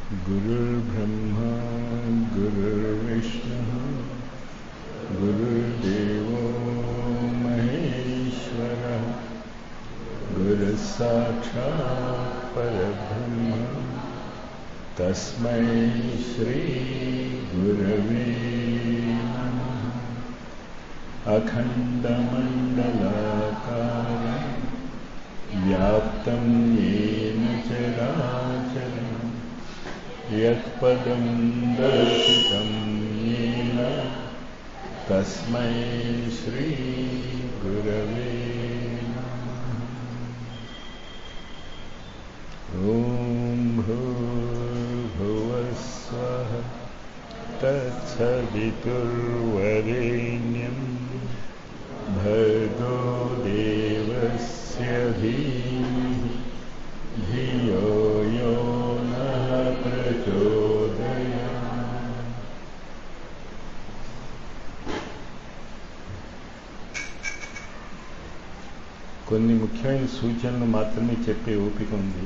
गुरुर्ब्रह्मा गुरुर्विष्णुः गुरुर्देवो महेश्वरः गुरुः साक्षात् परब्रह्म तस्मै श्रीगुरवे नमः अखण्डमण्डलाकारम् व्याप्तं येन चराचरम् यत्पदं दर्शितं येन तस्मै श्रीगुरवे नमः ॐ भूर्भुवस्वः तत्सवितुर्वरेण्यं भर्गो देवस्य धीमहि धियो यो नः प्रचोदयात् కొన్ని ముఖ్యమైన సూచనలు మాత్రమే చెప్పే ఓపిక ఉంది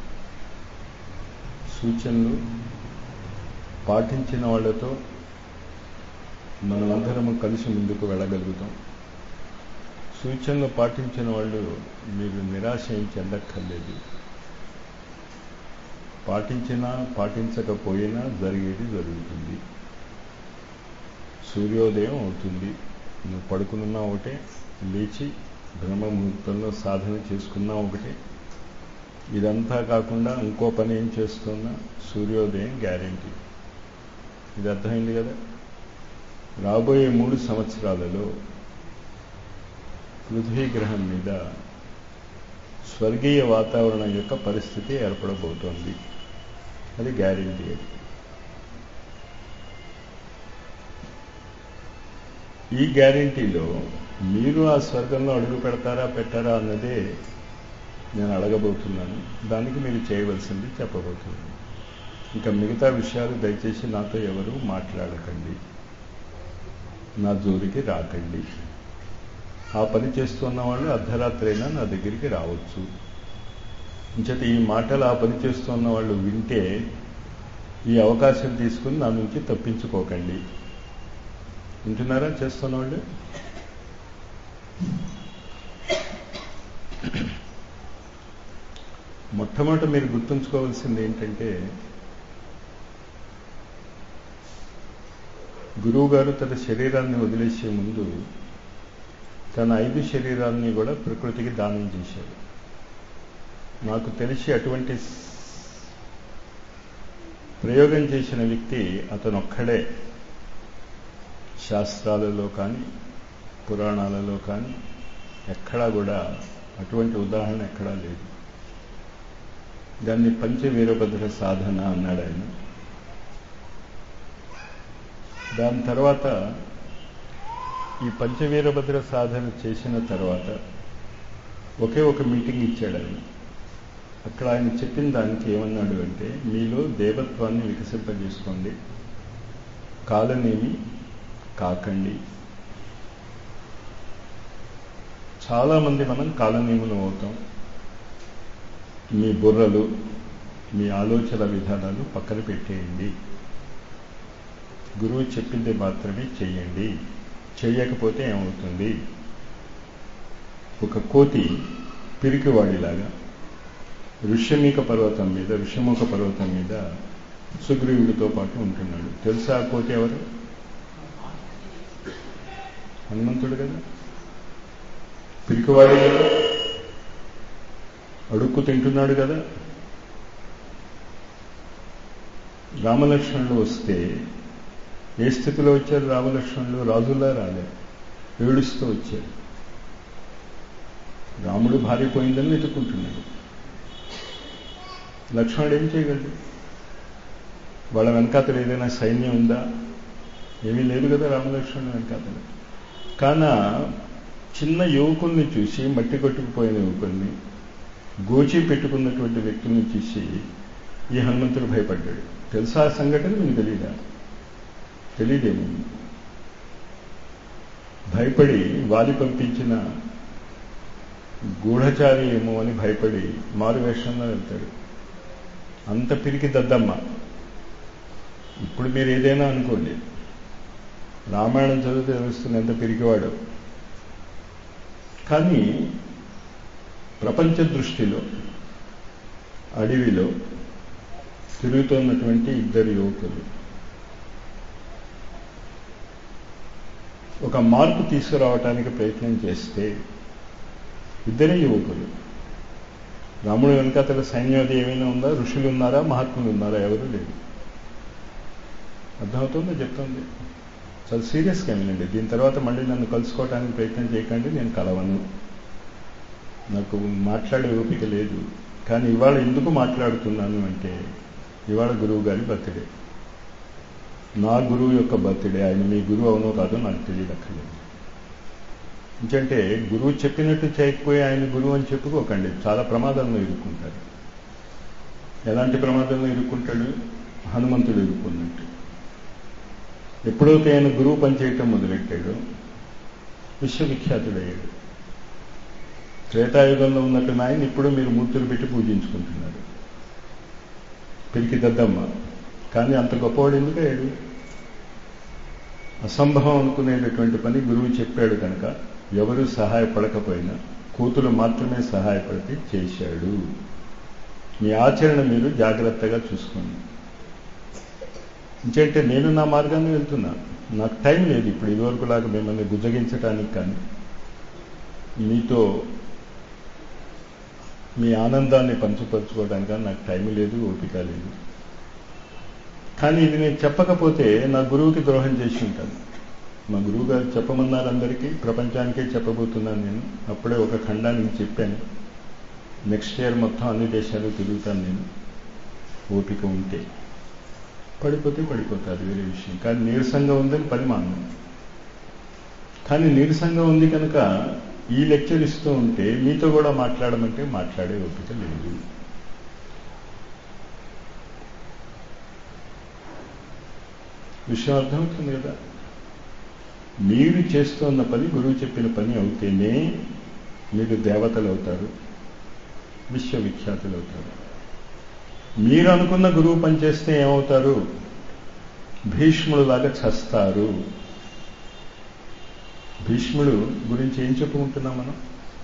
సూచనలు పాటించిన వాళ్ళతో మనమందరము కలిసి ముందుకు వెళ్ళగలుగుతాం సూచనలు పాటించిన వాళ్ళు మీరు నిరాశ ఏం చెందక్కర్లేదు పాటించినా పాటించకపోయినా జరిగేది జరుగుతుంది సూర్యోదయం అవుతుంది నువ్వు పడుకున్నా ఒకటే లేచి బ్రహ్మముహూర్తంలో సాధన చేసుకున్నా ఒకటే ఇదంతా కాకుండా ఇంకో పని ఏం చేస్తున్నా సూర్యోదయం గ్యారంటీ ఇది అర్థమైంది కదా రాబోయే మూడు సంవత్సరాలలో పృథ్వీ గ్రహం మీద స్వర్గీయ వాతావరణం యొక్క పరిస్థితి ఏర్పడబోతోంది అది గ్యారంటీ అది ఈ గ్యారంటీలో మీరు ఆ స్వర్గంలో అడుగు పెడతారా పెట్టారా అన్నదే నేను అడగబోతున్నాను దానికి మీరు చేయవలసింది చెప్పబోతున్నాను ఇంకా మిగతా విషయాలు దయచేసి నాతో ఎవరు మాట్లాడకండి నా జోలికి రాకండి ఆ పని చేస్తున్న వాళ్ళు అర్ధరాత్రి అయినా నా దగ్గరికి రావచ్చు ఇంచేత ఈ మాటలు ఆ పని చేస్తున్న వాళ్ళు వింటే ఈ అవకాశం తీసుకుని నా నుంచి తప్పించుకోకండి వింటున్నారా చేస్తున్న వాళ్ళు మొట్టమొదట మీరు గుర్తుంచుకోవాల్సింది ఏంటంటే గురువు గారు తన శరీరాన్ని వదిలేసే ముందు తన ఐదు శరీరాన్ని కూడా ప్రకృతికి దానం చేశాడు నాకు తెలిసి అటువంటి ప్రయోగం చేసిన వ్యక్తి అతను ఒక్కడే శాస్త్రాలలో కానీ పురాణాలలో కానీ ఎక్కడా కూడా అటువంటి ఉదాహరణ ఎక్కడా లేదు దాన్ని పంచవీరభద్ర సాధన అన్నాడు ఆయన దాని తర్వాత ఈ పంచవీరభద్ర సాధన చేసిన తర్వాత ఒకే ఒక మీటింగ్ ఇచ్చాడు ఆయన అక్కడ ఆయన చెప్పిన దానికి ఏమన్నాడు అంటే మీలో దేవత్వాన్ని వికసింపజేసుకోండి కాలనేమి కాకండి చాలామంది మనం కాలనేములు అవుతాం మీ బుర్రలు మీ ఆలోచన విధానాలు పక్కన పెట్టేయండి గురువు చెప్పింది మాత్రమే చెయ్యండి చెయ్యకపోతే ఏమవుతుంది ఒక కోతి పిరికివాడిలాగా ఋష్యమీక పర్వతం మీద ఋష్యముఖ పర్వతం మీద సుగ్రీవుడితో పాటు ఉంటున్నాడు తెలుసా ఆ కోతి ఎవరు హనుమంతుడు కదా పిరికివాడు కదా అడుక్కు తింటున్నాడు కదా రామలక్ష్మణులు వస్తే ఏ స్థితిలో వచ్చారు రామలక్ష్మణులు రాజుల్లా రాలేదు ఏడుస్తూ వచ్చారు రాముడు భార్య పోయిందని వెతుక్కుంటున్నాడు లక్ష్మణుడు ఏం చేయగలడు వాళ్ళ వెనకాతలు ఏదైనా సైన్యం ఉందా ఏమీ లేదు కదా రామలక్ష్మణుడు వెనకాతలు కాన చిన్న యువకుల్ని చూసి మట్టి కొట్టుకుపోయిన యువకుల్ని గోచి పెట్టుకున్నటువంటి వ్యక్తుల్ని చూసి ఈ హనుమంతుడు భయపడ్డాడు తెలుసా ఆ సంఘటన మీకు తెలియదా తెలియదేమో భయపడి వాలి పంపించిన గూఢచారి ఏమో అని భయపడి మారు వేషంలో వెళ్తాడు అంత పిరికి దద్దమ్మ ఇప్పుడు మీరు ఏదైనా అనుకోండి రామాయణం చదివితే తెలుస్తుంది ఎంత పెరిగేవాడు కానీ ప్రపంచ దృష్టిలో అడవిలో తిరుగుతున్నటువంటి ఇద్దరు యువకులు ఒక మార్పు తీసుకురావటానికి ప్రయత్నం చేస్తే ఇద్దరే యువకులు రాముడు వెనకాతల సైన్యోది ఏమైనా ఉందా ఋషులు ఉన్నారా మహాత్ములు ఉన్నారా ఎవరు లేదు అర్థమవుతుందో చెప్తుంది చాలా సీరియస్గా వినండి దీని తర్వాత మళ్ళీ నన్ను కలుసుకోవడానికి ప్రయత్నం చేయకండి నేను కలవను నాకు మాట్లాడే ఓపిక లేదు కానీ ఇవాళ ఎందుకు మాట్లాడుతున్నాను అంటే ఇవాళ గురువు గారి బర్త్డే నా గురువు యొక్క బర్త్డే ఆయన మీ గురువు అవునో కాదో నాకు తెలియదక్కర్లేదు ఎందుకంటే గురువు చెప్పినట్టు చేయకపోయి ఆయన గురువు అని చెప్పుకోకండి చాలా ప్రమాదంలో ఇరుక్కుంటారు ఎలాంటి ప్రమాదంలో ఇరుక్కుంటాడు హనుమంతుడు ఇరుక్కున్నట్టు ఎప్పుడైతే ఆయన గురువు పనిచేయటం మొదలెట్టాడో విశ్వవిఖ్యాతుడయ్యాడు త్రేతాయుగంలో ఉన్నట్టు నాయన ఇప్పుడు మీరు మూర్తులు పెట్టి పూజించుకుంటున్నారు పిరికి దద్దమ్మ కానీ అంత గొప్పవాడు ఎందుకు అయ్యాడు అసంభవం అనుకునేటటువంటి పని గురువు చెప్పాడు కనుక ఎవరు సహాయపడకపోయినా కూతురు మాత్రమే సహాయపడితే చేశాడు మీ ఆచరణ మీరు జాగ్రత్తగా చూసుకోండి ఇంకంటే నేను నా మార్గాన్ని వెళ్తున్నా నాకు టైం లేదు ఇప్పుడు ఇదివరకులాగా మిమ్మల్ని బుజ్జగించడానికి కానీ మీతో మీ ఆనందాన్ని పంచుపరుచుకోవడానికి కానీ నాకు టైం లేదు ఓపిక లేదు కానీ ఇది నేను చెప్పకపోతే నా గురువుకి ద్రోహం చేసి ఉంటాను మా గురువు గారు చెప్పమన్నారు అందరికీ ప్రపంచానికే చెప్పబోతున్నాను నేను అప్పుడే ఒక ఖండానికి చెప్పాను నెక్స్ట్ ఇయర్ మొత్తం అన్ని దేశాలు తిరుగుతాను నేను ఓపిక ఉంటే పడిపోతే పడిపోతుంది అది వేరే విషయం కానీ నీరసంగా ఉందని పరిమాణం కానీ నీరసంగా ఉంది కనుక ఈ లెక్చర్ ఇస్తూ ఉంటే మీతో కూడా మాట్లాడమంటే మాట్లాడే ఓపిక లేదు విషయం అర్థమవుతుంది కదా మీరు చేస్తున్న పని గురువు చెప్పిన పని అవుతేనే మీరు దేవతలు అవుతారు విశ్వవిఖ్యాతులు అవుతారు మీరు అనుకున్న గురువు పనిచేస్తే ఏమవుతారు భీష్ముడులాగా చస్తారు భీష్ముడు గురించి ఏం చెప్పుకుంటున్నాం మనం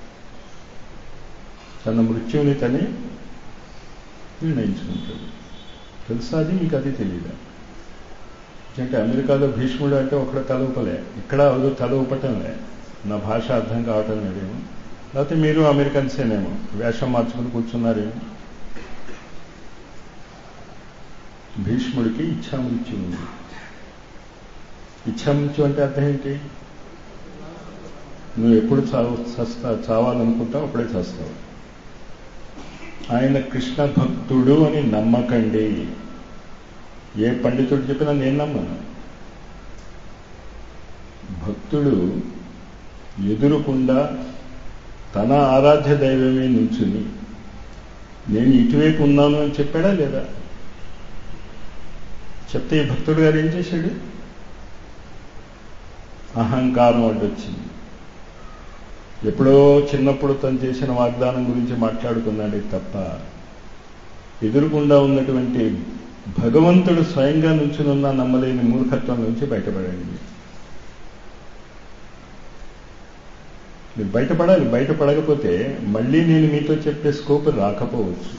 తన మృత్యువుని తనే నిర్ణయించుకుంటాడు తెలుసా అది మీకు అది తెలియదా అంటే అమెరికాలో భీష్ముడు అంటే ఒకడ తల ఊపలే ఇక్కడ అదో తల ఊపటంలే నా భాష అర్థం కావటం లేదేమో లేకపోతే మీరు అమెరికన్సేనేమో వేషం మార్చుకుని కూర్చున్నారేమో భీష్ముడికి ఇచ్ఛామృత్యు ఉంది ఇచ్ఛామృత్యు అంటే అర్థం ఏంటి నువ్వు ఎప్పుడు చావు చస్తా చావాలనుకుంటావు అప్పుడే చస్తావు ఆయన కృష్ణ భక్తుడు అని నమ్మకండి ఏ పండితుడు చెప్పినా నేను నమ్మను భక్తుడు ఎదురుకుండా తన ఆరాధ్య దైవమే నుంచుని నేను ఇటువైపు ఉన్నాను అని చెప్పాడా లేదా చెప్తే ఈ భక్తుడు గారు ఏం చేశాడు అహంకారం అడ్డొచ్చింది ఎప్పుడో చిన్నప్పుడు తను చేసిన వాగ్దానం గురించి మాట్లాడుకున్నాడే తప్ప ఎదురుకుండా ఉన్నటువంటి భగవంతుడు స్వయంగా నుంచునున్న నమ్మలేని మూర్ఖత్వం నుంచి బయటపడండి మీరు బయటపడాలి బయటపడకపోతే మళ్ళీ నేను మీతో చెప్పే స్కోప్ రాకపోవచ్చు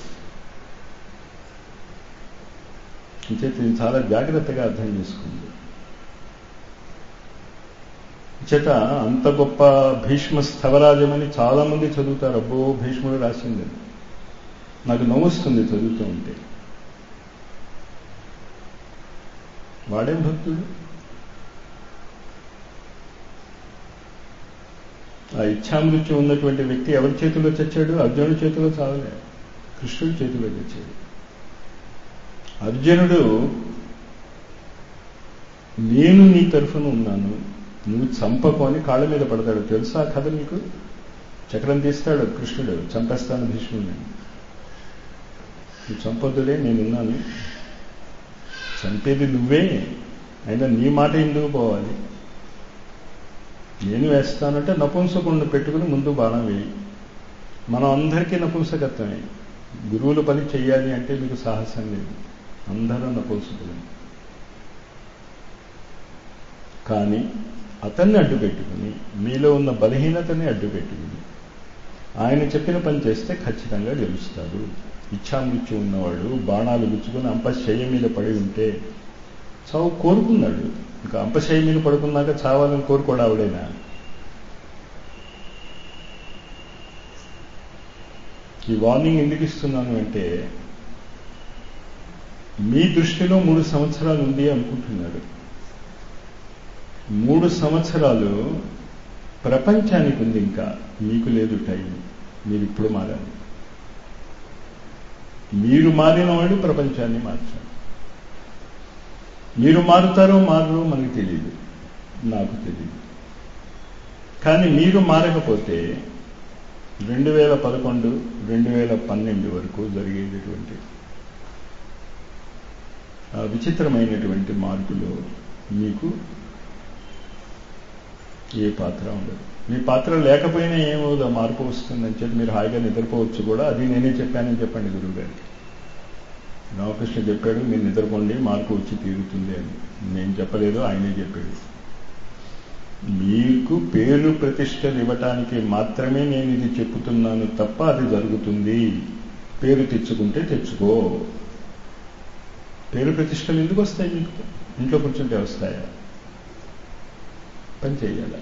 చేతి ఇది చాలా జాగ్రత్తగా అర్థం చేసుకుంది చేత అంత గొప్ప భీష్మ స్థవరాజమని చాలా మంది చదువుతారు అబ్బో భీష్ముడు రాసింది నాకు నవ్వుస్తుంది చదువుతూ ఉంటే వాడేం భక్తుడు ఆ ఇచ్ఛామృత్యం ఉన్నటువంటి వ్యక్తి ఎవరి చేతిలో చచ్చాడు అర్జునుడి చేతిలో చావలే కృష్ణుడి చేతిలో చచ్చాడు అర్జునుడు నేను నీ తరఫున ఉన్నాను నువ్వు చంపకు అని కాళ్ళ మీద పడతాడు తెలుసా కథ నీకు చక్రం తీస్తాడు కృష్ణుడు చంపేస్తాను భీష్ముడిని నువ్వు చంపొద్దులే నేనున్నాను చంపేది నువ్వే అయినా నీ మాట ఎందుకు పోవాలి నేను వేస్తానంటే నపుంసకుండా పెట్టుకుని ముందు బాణం వేయి మనం అందరికీ కానీ అతన్ని అడ్డు పెట్టుకుని మీలో ఉన్న బలహీనతని అడ్డు పెట్టుకుని ఆయన చెప్పిన పని చేస్తే ఖచ్చితంగా గెలుస్తారు ఇచ్ఛామృత్యు ఉన్నవాడు బాణాలు గుచ్చుకుని అంపశయ్య మీద పడి ఉంటే చావు కోరుకున్నాడు ఇంకా అంపశయ్య మీద పడుకున్నాక చావాలని కోరుకోడు ఆవిడైనా ఈ వార్నింగ్ ఎందుకు ఇస్తున్నాను అంటే మీ దృష్టిలో మూడు సంవత్సరాలు ఉంది అనుకుంటున్నారు మూడు సంవత్సరాలు ప్రపంచానికి ఉంది ఇంకా మీకు లేదు టైం మీరు ఇప్పుడు మారాలి మీరు మారిన వాడు ప్రపంచాన్ని మార్చాలి మీరు మారుతారో మారో మనకు తెలియదు నాకు తెలియదు కానీ మీరు మారకపోతే రెండు వేల పదకొండు రెండు వేల పన్నెండు వరకు జరిగేటటువంటి ఆ విచిత్రమైనటువంటి మార్పులో మీకు ఏ పాత్ర ఉండదు మీ పాత్ర లేకపోయినా ఏమవుదో మార్పు వస్తుందని చెప్పి మీరు హాయిగా నిద్రపోవచ్చు కూడా అది నేనే చెప్పానని చెప్పండి గురువు గారికి రామకృష్ణ చెప్పాడు మీరు నిద్రపోండి మార్పు వచ్చి తీరుతుంది అని నేను చెప్పలేదు ఆయనే చెప్పాడు మీకు పేరు ప్రతిష్టలు ఇవ్వటానికి మాత్రమే నేను ఇది చెప్పుతున్నాను తప్ప అది జరుగుతుంది పేరు తెచ్చుకుంటే తెచ్చుకో పేరు ప్రతిష్టలు ఎందుకు వస్తాయి మీకు ఇంట్లో కూర్చుంటే వస్తాయా పని చేయాలి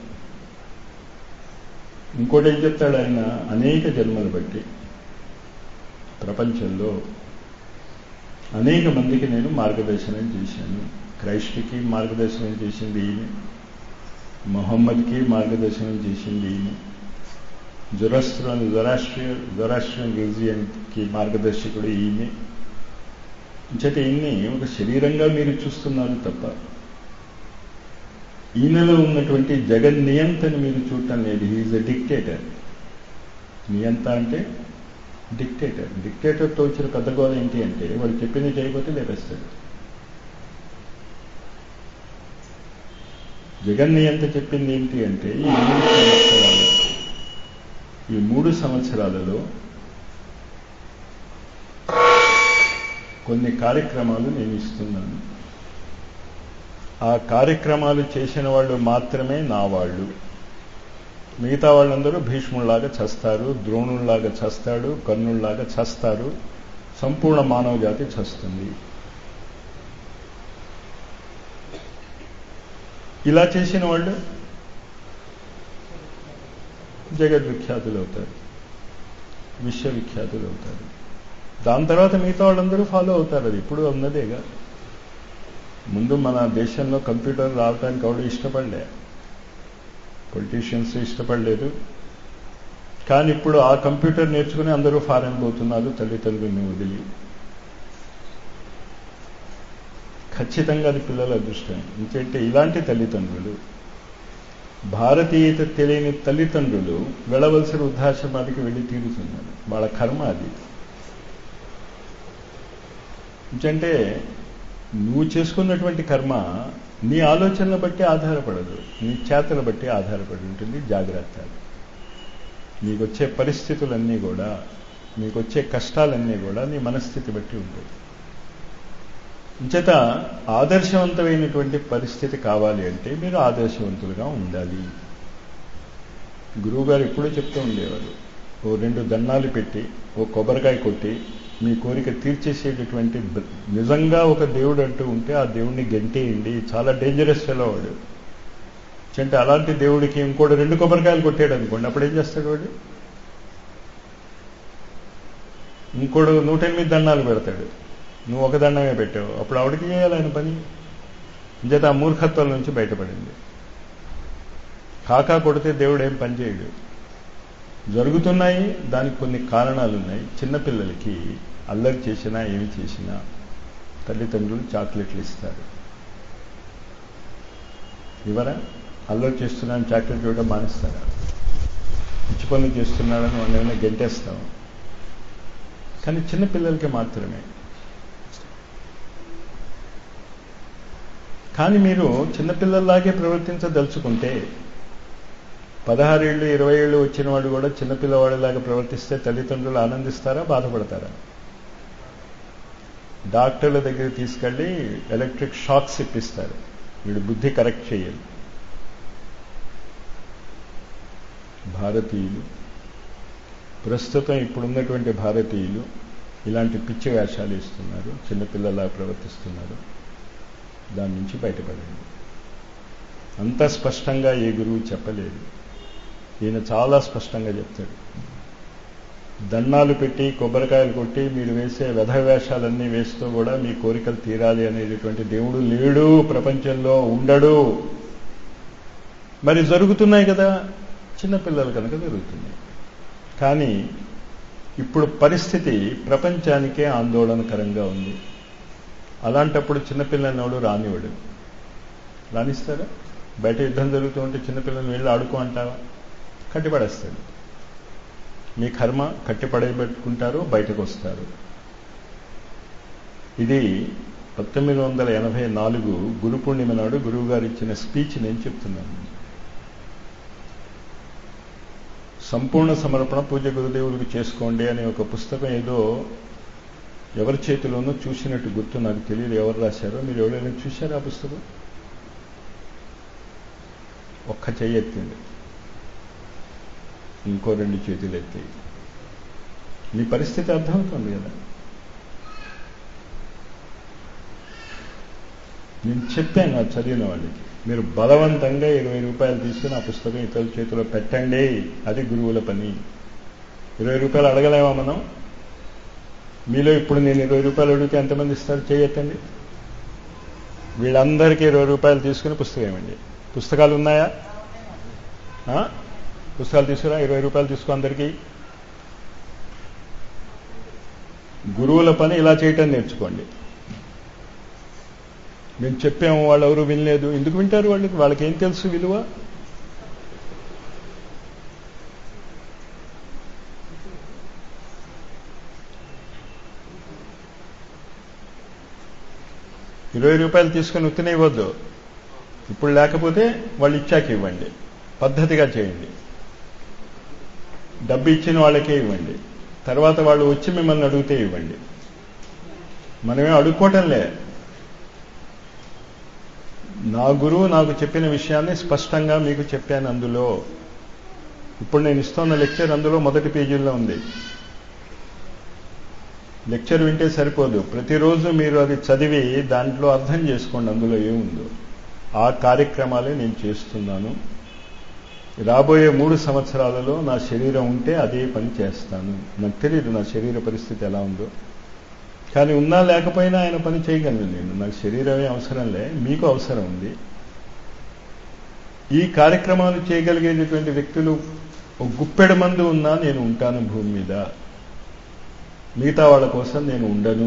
ఇంకోటి ఏం చెప్తాడు ఆయన అనేక జన్మలు బట్టి ప్రపంచంలో అనేక మందికి నేను మార్గదర్శనం చేశాను క్రైస్ట్కి మార్గదర్శనం చేసింది ఈయన మొహమ్మద్కి మార్గదర్శనం చేసింది ఈయన జొరాస్ట్రన్ జొరాస్ట్రియన్ జొరాస్ట్రియన్ రిజియన్కి మార్గదర్శకుడు ఈయనే చేత ఈయన్ని ఒక శరీరంగా మీరు చూస్తున్నారు తప్ప ఈయనలో ఉన్నటువంటి జగన్ నియంతని మీరు చూడటం లేదు హీఈస్ ఎ డిక్టేటర్ నియంత అంటే డిక్టేటర్ డిక్టేటర్తో వచ్చిన పెద్ద గోల ఏంటి అంటే వాడు చెప్పింది చేయకపోతే లేపేస్తాడు జగన్ నియంత చెప్పింది ఏంటి అంటే ఈ మూడు సంవత్సరాలు ఈ మూడు సంవత్సరాలలో కొన్ని కార్యక్రమాలు నేను ఇస్తున్నాను ఆ కార్యక్రమాలు చేసిన వాళ్ళు మాత్రమే నా వాళ్ళు మిగతా వాళ్ళందరూ భీష్ముల్లాగా చస్తారు ద్రోణుల్లాగా చస్తాడు కర్ణుల్లాగా చస్తారు సంపూర్ణ మానవ జాతి చస్తుంది ఇలా చేసిన వాళ్ళు జగద్విఖ్యాతులు అవుతారు విశ్వవిఖ్యాతులు అవుతారు దాని తర్వాత మిగతా వాళ్ళందరూ ఫాలో అవుతారు అది ఇప్పుడు ఉన్నదేగా ముందు మన దేశంలో కంప్యూటర్ రావడానికి ఎవడు ఇష్టపడలే పొలిటీషియన్స్ ఇష్టపడలేదు కానీ ఇప్పుడు ఆ కంప్యూటర్ నేర్చుకుని అందరూ ఫారెన్ పోతున్నారు తల్లిదండ్రుల్ని వదిలి ఖచ్చితంగా అది పిల్లల అదృష్టం ఎందుకంటే ఇలాంటి తల్లిదండ్రులు భారతీయత తెలియని తల్లిదండ్రులు వెళ్ళవలసిన వృద్ధాశ్రమానికి వెళ్ళి తీరుతున్నారు వాళ్ళ కర్మ అది ఎందుకంటే నువ్వు చేసుకున్నటువంటి కర్మ నీ ఆలోచనల బట్టి ఆధారపడదు నీ చేతల బట్టి ఆధారపడి ఉంటుంది జాగ్రత్త నీకు వచ్చే పరిస్థితులన్నీ కూడా నీకు వచ్చే కష్టాలన్నీ కూడా నీ మనస్థితి బట్టి ఉంటాయి చేత ఆదర్శవంతమైనటువంటి పరిస్థితి కావాలి అంటే మీరు ఆదర్శవంతులుగా ఉండాలి గురువుగారు ఎప్పుడూ చెప్తూ ఉండేవారు ఓ రెండు దండాలు పెట్టి ఓ కొబ్బరికాయ కొట్టి మీ కోరిక తీర్చేసేటటువంటి నిజంగా ఒక దేవుడు అంటూ ఉంటే ఆ దేవుడిని గెంటేయండి చాలా డేంజరస్ ఫెలో వాడు అంటే అలాంటి దేవుడికి ఇంకోటి రెండు కొబ్బరికాయలు కొట్టాడు అనుకోండి అప్పుడు ఏం చేస్తాడు వాడు ఇంకోడు నూట ఎనిమిది దండాలు పెడతాడు నువ్వు ఒక దండమే పెట్టావు అప్పుడు ఆవిడకి చేయాలి ఆయన పని చేత ఆ మూర్ఖత్వం నుంచి బయటపడింది కాకా కొడితే దేవుడు ఏం పని చేయడు జరుగుతున్నాయి దానికి కొన్ని కారణాలు ఉన్నాయి చిన్నపిల్లలకి అల్లరి చేసినా ఏమి చేసినా తల్లిదండ్రులు చాక్లెట్లు ఇస్తారు ఇవరా అల్లరి చేస్తున్నాను చాక్లెట్ ఇవ్వడం మానేస్తారా పిచ్చి పనులు చేస్తున్నాడని వాళ్ళు ఏమైనా గెంటేస్తాం కానీ చిన్నపిల్లలకి మాత్రమే కానీ మీరు చిన్నపిల్లల్లాగే ప్రవర్తించదలుచుకుంటే పదహారేళ్ళు ఇరవై ఏళ్ళు వచ్చిన వాడు కూడా చిన్నపిల్లవాడిలాగా ప్రవర్తిస్తే తల్లిదండ్రులు ఆనందిస్తారా బాధపడతారా డాక్టర్ల దగ్గర తీసుకెళ్ళి ఎలక్ట్రిక్ షాక్స్ ఇప్పిస్తారు వీడి బుద్ధి కరెక్ట్ చేయాలి భారతీయులు ప్రస్తుతం ఇప్పుడున్నటువంటి భారతీయులు ఇలాంటి పిచ్చి వేషాలు ఇస్తున్నారు చిన్నపిల్లలా ప్రవర్తిస్తున్నారు దాని నుంచి బయటపడండి అంత స్పష్టంగా ఏ గురువు చెప్పలేదు ఈయన చాలా స్పష్టంగా చెప్తాడు దండాలు పెట్టి కొబ్బరికాయలు కొట్టి మీరు వేసే వ్యధ వేషాలన్నీ వేస్తూ కూడా మీ కోరికలు తీరాలి అనేటటువంటి దేవుడు లేడు ప్రపంచంలో ఉండడు మరి జరుగుతున్నాయి కదా చిన్నపిల్లలు కనుక జరుగుతున్నాయి కానీ ఇప్పుడు పరిస్థితి ప్రపంచానికే ఆందోళనకరంగా ఉంది అలాంటప్పుడు చిన్నపిల్లనోడు రానివాడు రాణిస్తారా బయట యుద్ధం జరుగుతూ ఉంటే చిన్నపిల్లల్ని వెళ్ళి ఆడుకో అంటావా కట్టిపడేస్తాడు మీ కర్మ కట్టిపడేబెట్టుకుంటారు బయటకు వస్తారు ఇది పంతొమ్మిది వందల ఎనభై నాలుగు గురు పూర్ణిమ నాడు గురువు గారు ఇచ్చిన స్పీచ్ నేను చెప్తున్నాను సంపూర్ణ సమర్పణ పూజ గురుదేవులకు చేసుకోండి అనే ఒక పుస్తకం ఏదో ఎవరి చేతిలోనూ చూసినట్టు గుర్తు నాకు తెలియదు ఎవరు రాశారో మీరు ఎవరైనా చూశారా ఆ పుస్తకం ఒక్క చెయ్యి ఎత్తింది ఇంకో రెండు చేతులు ఎత్తి మీ పరిస్థితి అర్థమవుతుంది కదా నేను చెప్పాను ఆ చదివిన వాళ్ళకి మీరు బలవంతంగా ఇరవై రూపాయలు తీసుకుని ఆ పుస్తకం ఇతరుల చేతిలో పెట్టండి అది గురువుల పని ఇరవై రూపాయలు అడగలేమా మనం మీలో ఇప్పుడు నేను ఇరవై రూపాయలు అడిగితే ఎంతమంది ఇస్తారు చేయొద్దండి వీళ్ళందరికీ ఇరవై రూపాయలు తీసుకుని పుస్తకం ఇవ్వండి పుస్తకాలు ఉన్నాయా పుస్తకాలు తీసుకురా ఇరవై రూపాయలు తీసుకో అందరికీ గురువుల పని ఇలా చేయటం నేర్చుకోండి మేము చెప్పాము వాళ్ళు ఎవరు వినలేదు ఎందుకు వింటారు వాళ్ళకి వాళ్ళకి ఏం తెలుసు విలువ ఇరవై రూపాయలు తీసుకొని ఉత్తినే ఇవ్వద్దు ఇప్పుడు లేకపోతే వాళ్ళు ఇచ్చాక ఇవ్వండి పద్ధతిగా చేయండి డబ్బు ఇచ్చిన వాళ్ళకే ఇవ్వండి తర్వాత వాళ్ళు వచ్చి మిమ్మల్ని అడిగితే ఇవ్వండి మనమే అడుక్కోవటంలే నా గురువు నాకు చెప్పిన విషయాన్ని స్పష్టంగా మీకు చెప్పాను అందులో ఇప్పుడు నేను ఇస్తున్న లెక్చర్ అందులో మొదటి పేజీల్లో ఉంది లెక్చర్ వింటే సరిపోదు ప్రతిరోజు మీరు అది చదివి దాంట్లో అర్థం చేసుకోండి అందులో ఏముందో ఆ కార్యక్రమాలే నేను చేస్తున్నాను రాబోయే మూడు సంవత్సరాలలో నా శరీరం ఉంటే అదే పని చేస్తాను నాకు తెలియదు నా శరీర పరిస్థితి ఎలా ఉందో కానీ ఉన్నా లేకపోయినా ఆయన పని చేయగలను నేను నాకు శరీరమే అవసరంలే మీకు అవసరం ఉంది ఈ కార్యక్రమాలు చేయగలిగేటటువంటి వ్యక్తులు గుప్పెడు మంది ఉన్నా నేను ఉంటాను భూమి మీద మిగతా వాళ్ళ కోసం నేను ఉండను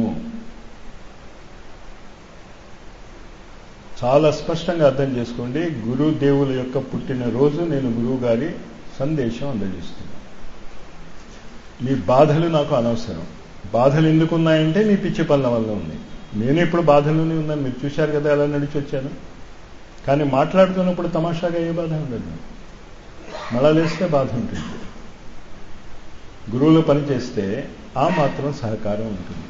చాలా స్పష్టంగా అర్థం చేసుకోండి గురుదేవుల యొక్క పుట్టినరోజు నేను గురువు గారి సందేశం అందజేస్తున్నాను మీ బాధలు నాకు అనవసరం బాధలు ఎందుకు ఉన్నాయంటే మీ పిచ్చి పనుల వల్ల ఉన్నాయి నేను ఇప్పుడు బాధలోనే ఉన్నాను మీరు చూశారు కదా ఎలా నడిచి వచ్చాను కానీ మాట్లాడుతున్నప్పుడు తమాషాగా ఏ బాధ ఉండదు మళ్ళా లేస్తే బాధ ఉంటుంది గురువులు పని చేస్తే ఆ మాత్రం సహకారం ఉంటుంది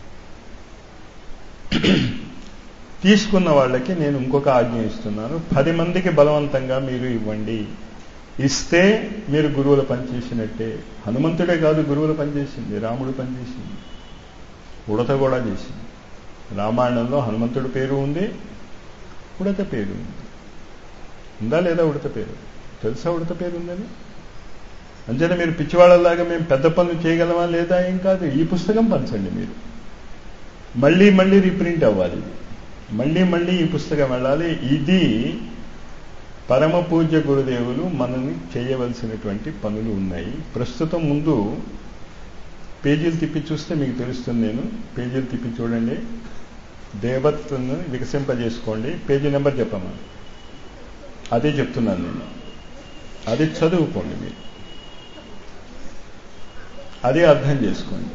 తీసుకున్న వాళ్ళకి నేను ఇంకొక ఆజ్ఞ ఇస్తున్నాను పది మందికి బలవంతంగా మీరు ఇవ్వండి ఇస్తే మీరు గురువుల పనిచేసినట్టే హనుమంతుడే కాదు గురువుల పనిచేసింది రాముడు పనిచేసింది ఉడత కూడా చేసింది రామాయణంలో హనుమంతుడి పేరు ఉంది ఉడత పేరు ఉంది ఉందా లేదా ఉడత పేరు తెలుసా ఉడత పేరు ఉందని అంచేత మీరు పిచ్చివాళ్ళలాగా మేము పెద్ద పనులు చేయగలమా లేదా ఏం కాదు ఈ పుస్తకం పంచండి మీరు మళ్ళీ మళ్ళీ రీప్రింట్ అవ్వాలి మళ్ళీ మళ్ళీ ఈ పుస్తకం వెళ్ళాలి ఇది పరమ పూజ్య గురుదేవులు మనల్ని చేయవలసినటువంటి పనులు ఉన్నాయి ప్రస్తుతం ముందు పేజీలు తిప్పి చూస్తే మీకు తెలుస్తుంది నేను పేజీలు తిప్పి చూడండి దేవతను వికసింపజేసుకోండి పేజీ నెంబర్ చెప్పమ్మా అదే చెప్తున్నాను నేను అది చదువుకోండి మీరు అదే అర్థం చేసుకోండి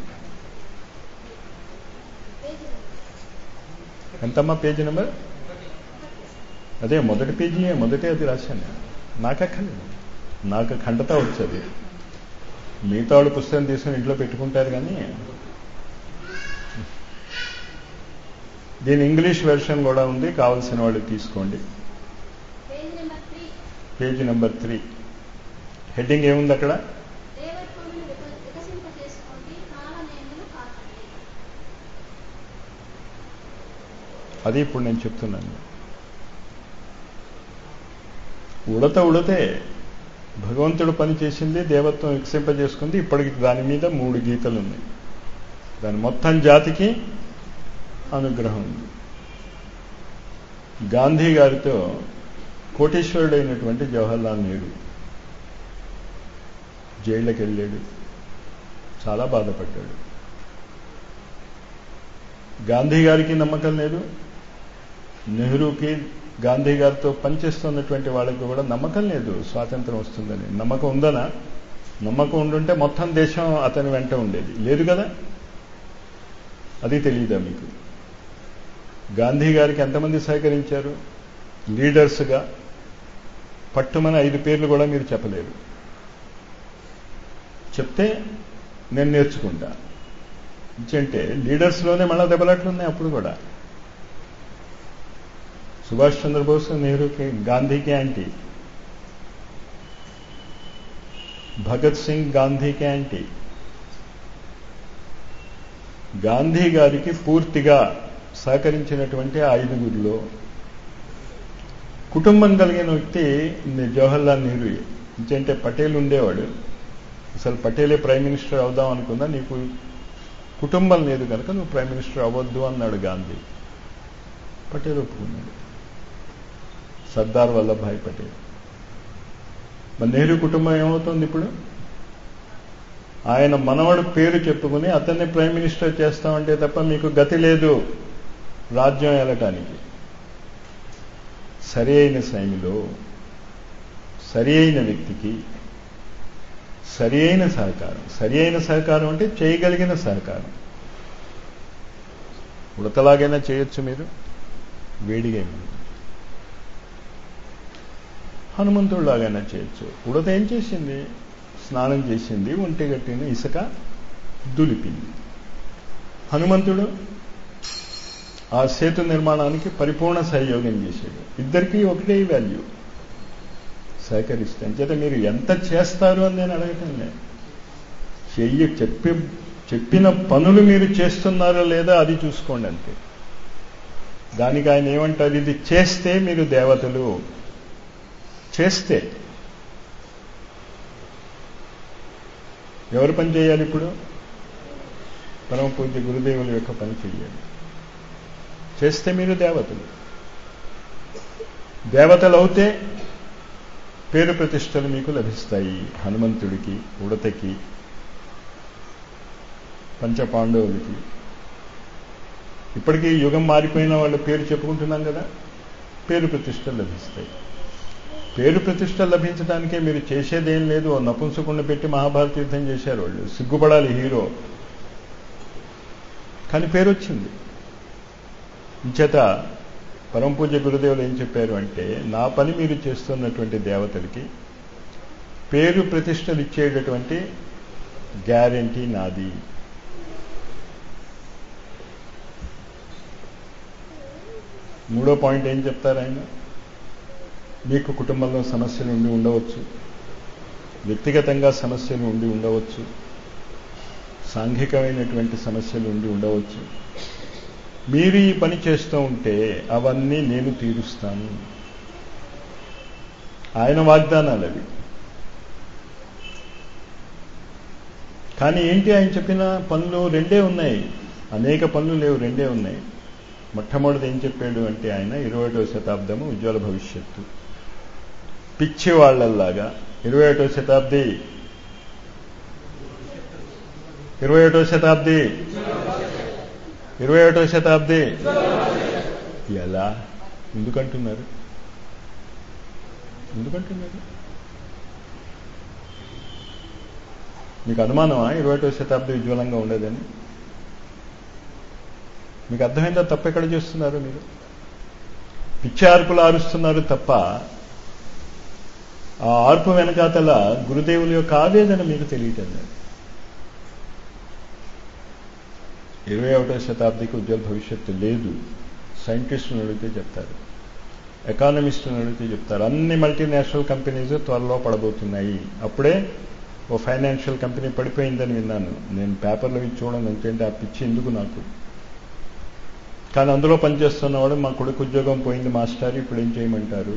ఎంతమ్మా పేజీ నెంబర్ అదే మొదటి పేజీ మొదటే అది రాశాను నాకక్కర్లేదు నాకు ఖండత వచ్చేది మిగతా వాళ్ళు పుస్తకం తీసుకుని ఇంట్లో పెట్టుకుంటారు కానీ దీని ఇంగ్లీష్ వెర్షన్ కూడా ఉంది కావలసిన వాళ్ళు తీసుకోండి page number three page number three heading ఏముంది అక్కడ దేవత్వమును విక- వికసింపజేసుకోండి కాలనేములు కాకండి అది ఇప్పుడు నేను చెప్తున్నాను ఉడత ఉడతే భగవంతుడు పని చేసింది దేవత్వం వికసింపజేసుకుంది ఇప్పటికి దాని మీద మూడు గీతలు ఉన్నాయి దాని మొత్తం జాతికి అనుగ్రహం ఉంది గాంధీ గారితో కోటీశ్వరుడైనటువంటి జవహర్లాల్ నెహ్రూ జైళ్ళకి వెళ్ళాడు చాలా బాధపడ్డాడు గాంధీ గారికి నమ్మకం లేదు నెహ్రూకి గాంధీ గారితో పనిచేస్తున్నటువంటి వాళ్ళకి కూడా నమ్మకం లేదు స్వాతంత్రం వస్తుందని నమ్మకం ఉందనా నమ్మకం ఉండుంటే మొత్తం దేశం అతని వెంట ఉండేది లేదు కదా అది తెలియదా మీకు గాంధీ గారికి ఎంతమంది సహకరించారు లీడర్స్గా పట్టుమని ఐదు పేర్లు కూడా మీరు చెప్పలేరు చెప్తే నేను నేర్చుకుంటా అంటే లీడర్స్లోనే మళ్ళా దెబ్బలాట్లు ఉన్నాయి అప్పుడు కూడా సుభాష్ చంద్రబోస్ నెహ్రూకి గాంధీకి యాంటీ భగత్ సింగ్ గాంధీకి యాంటీ గాంధీ గారికి పూర్తిగా సహకరించినటువంటి ఆ ఐదుగురిలో కుటుంబం కలిగిన వ్యక్తి జవహర్లాల్ నెహ్రూ ఎందుకంటే పటేల్ ఉండేవాడు అసలు పటేలే ప్రైమ్ మినిస్టర్ అవుదాం అనుకున్నా నీకు కుటుంబం లేదు కనుక నువ్వు ప్రైమ్ మినిస్టర్ అవ్వద్దు అన్నాడు గాంధీ పటేల్ ఒప్పుకున్నాడు సర్దార్ వల్లభాయ్ పటేల్ మరి నెహ్రూ కుటుంబం ఏమవుతుంది ఇప్పుడు ఆయన మనవడు పేరు చెప్పుకుని అతన్ని ప్రైమ్ మినిస్టర్ చేస్తామంటే తప్ప మీకు గతి లేదు రాజ్యం వెళ్ళటానికి సరి అయిన సమయంలో సరి అయిన వ్యక్తికి సరి అయిన సహకారం సరి అయిన సహకారం అంటే చేయగలిగిన సహకారం ఉడతలాగైనా చేయొచ్చు మీరు వేడిగా ఏమి హనుమంతుడిలాగైనా చేయొచ్చు ఉడత ఏం చేసింది స్నానం చేసింది ఒంటి గట్టిన ఇసుక దులిపింది హనుమంతుడు ఆ సేతు నిర్మాణానికి పరిపూర్ణ సహయోగం చేశాడు ఇద్దరికీ ఒకటే వాల్యూ సహకరిస్తే అంచేత మీరు ఎంత చేస్తారు అని నేను అడగటం లేదు చెయ్యి చెప్పి చెప్పిన పనులు మీరు చేస్తున్నారో లేదా అది చూసుకోండి అంతే దానికి ఆయన ఏమంటారు ఇది చేస్తే మీరు దేవతలు చేస్తే ఎవరు పని చేయాలి ఇప్పుడు పరమ పూజ్య గురుదేవుల యొక్క పని చేయాలి చేస్తే మీరు దేవతలు దేవతలు అవుతే పేరు ప్రతిష్టలు మీకు లభిస్తాయి హనుమంతుడికి ఉడతకి పంచపాండవులకి ఇప్పటికీ యుగం మారిపోయిన వాళ్ళ పేరు చెప్పుకుంటున్నాం కదా పేరు ప్రతిష్టలు లభిస్తాయి పేరు ప్రతిష్ట లభించడానికే మీరు చేసేదేం లేదు ఓ నపుంసకుండా పెట్టి మహాభారత యుద్ధం చేశారు వాళ్ళు సిగ్గుపడాలి హీరో కానీ పేరు వచ్చింది ఇంచేత పరమపూజ్య గురుదేవులు ఏం చెప్పారు అంటే నా పని మీరు చేస్తున్నటువంటి దేవతలకి పేరు ప్రతిష్టలు ఇచ్చేటటువంటి గ్యారంటీ నాది మూడో పాయింట్ ఏం చెప్తారు ఆయన మీకు కుటుంబంలో సమస్యలు ఉండి ఉండవచ్చు వ్యక్తిగతంగా సమస్యలు ఉండి ఉండవచ్చు సాంఘికమైనటువంటి సమస్యలు ఉండి ఉండవచ్చు మీరు ఈ పని చేస్తూ ఉంటే అవన్నీ నేను తీరుస్తాను ఆయన వాగ్దానాలు అవి కానీ ఏంటి ఆయన చెప్పిన పనులు రెండే ఉన్నాయి అనేక పనులు లేవు రెండే ఉన్నాయి మొట్టమొదటిది ఏం చెప్పాడు అంటే ఆయన ఇరవై ఒకటో శతాబ్దము ఉజ్వల భవిష్యత్తు పిచ్చి వాళ్ళల్లాగా ఇరవై ఒకటో శతాబ్ది ఇరవై ఒకటో శతాబ్ది ఇరవై ఒకటో శతాబ్ది ఎలా ఎందుకంటున్నారు ఎందుకంటున్నారు మీకు అనుమానమా ఇరవై ఒకటో శతాబ్ది ఉజ్వలంగా ఉండేదని మీకు అర్థమైందా తప్ప ఎక్కడ చేస్తున్నారు మీరు పిచ్చి ఆర్పులు ఆరుస్తున్నారు తప్ప ఆ ఆర్పు వెనకాతల గురుదేవుల యొక్క ఆవేదన మీకు తెలియటం లేదు ఇరవై ఒకటో శతాబ్దికి ఉజ్వల భవిష్యత్తు లేదు సైంటిస్టులను అడిగితే చెప్తారు ఎకానమిస్టులను అడిగితే చెప్తారు అన్ని మల్టీనేషనల్ కంపెనీస్ త్వరలో పడబోతున్నాయి అప్పుడే ఓ ఫైనాన్షియల్ కంపెనీ పడిపోయిందని విన్నాను నేను పేపర్లో ఇవి చూడను ఎందుకంటే ఆ పిచ్చి ఎందుకు నాకు కానీ అందులో పనిచేస్తున్నవాడు మా కొడుకు ఉద్యోగం పోయింది మాస్టర్ ఇప్పుడు ఏం చేయమంటారు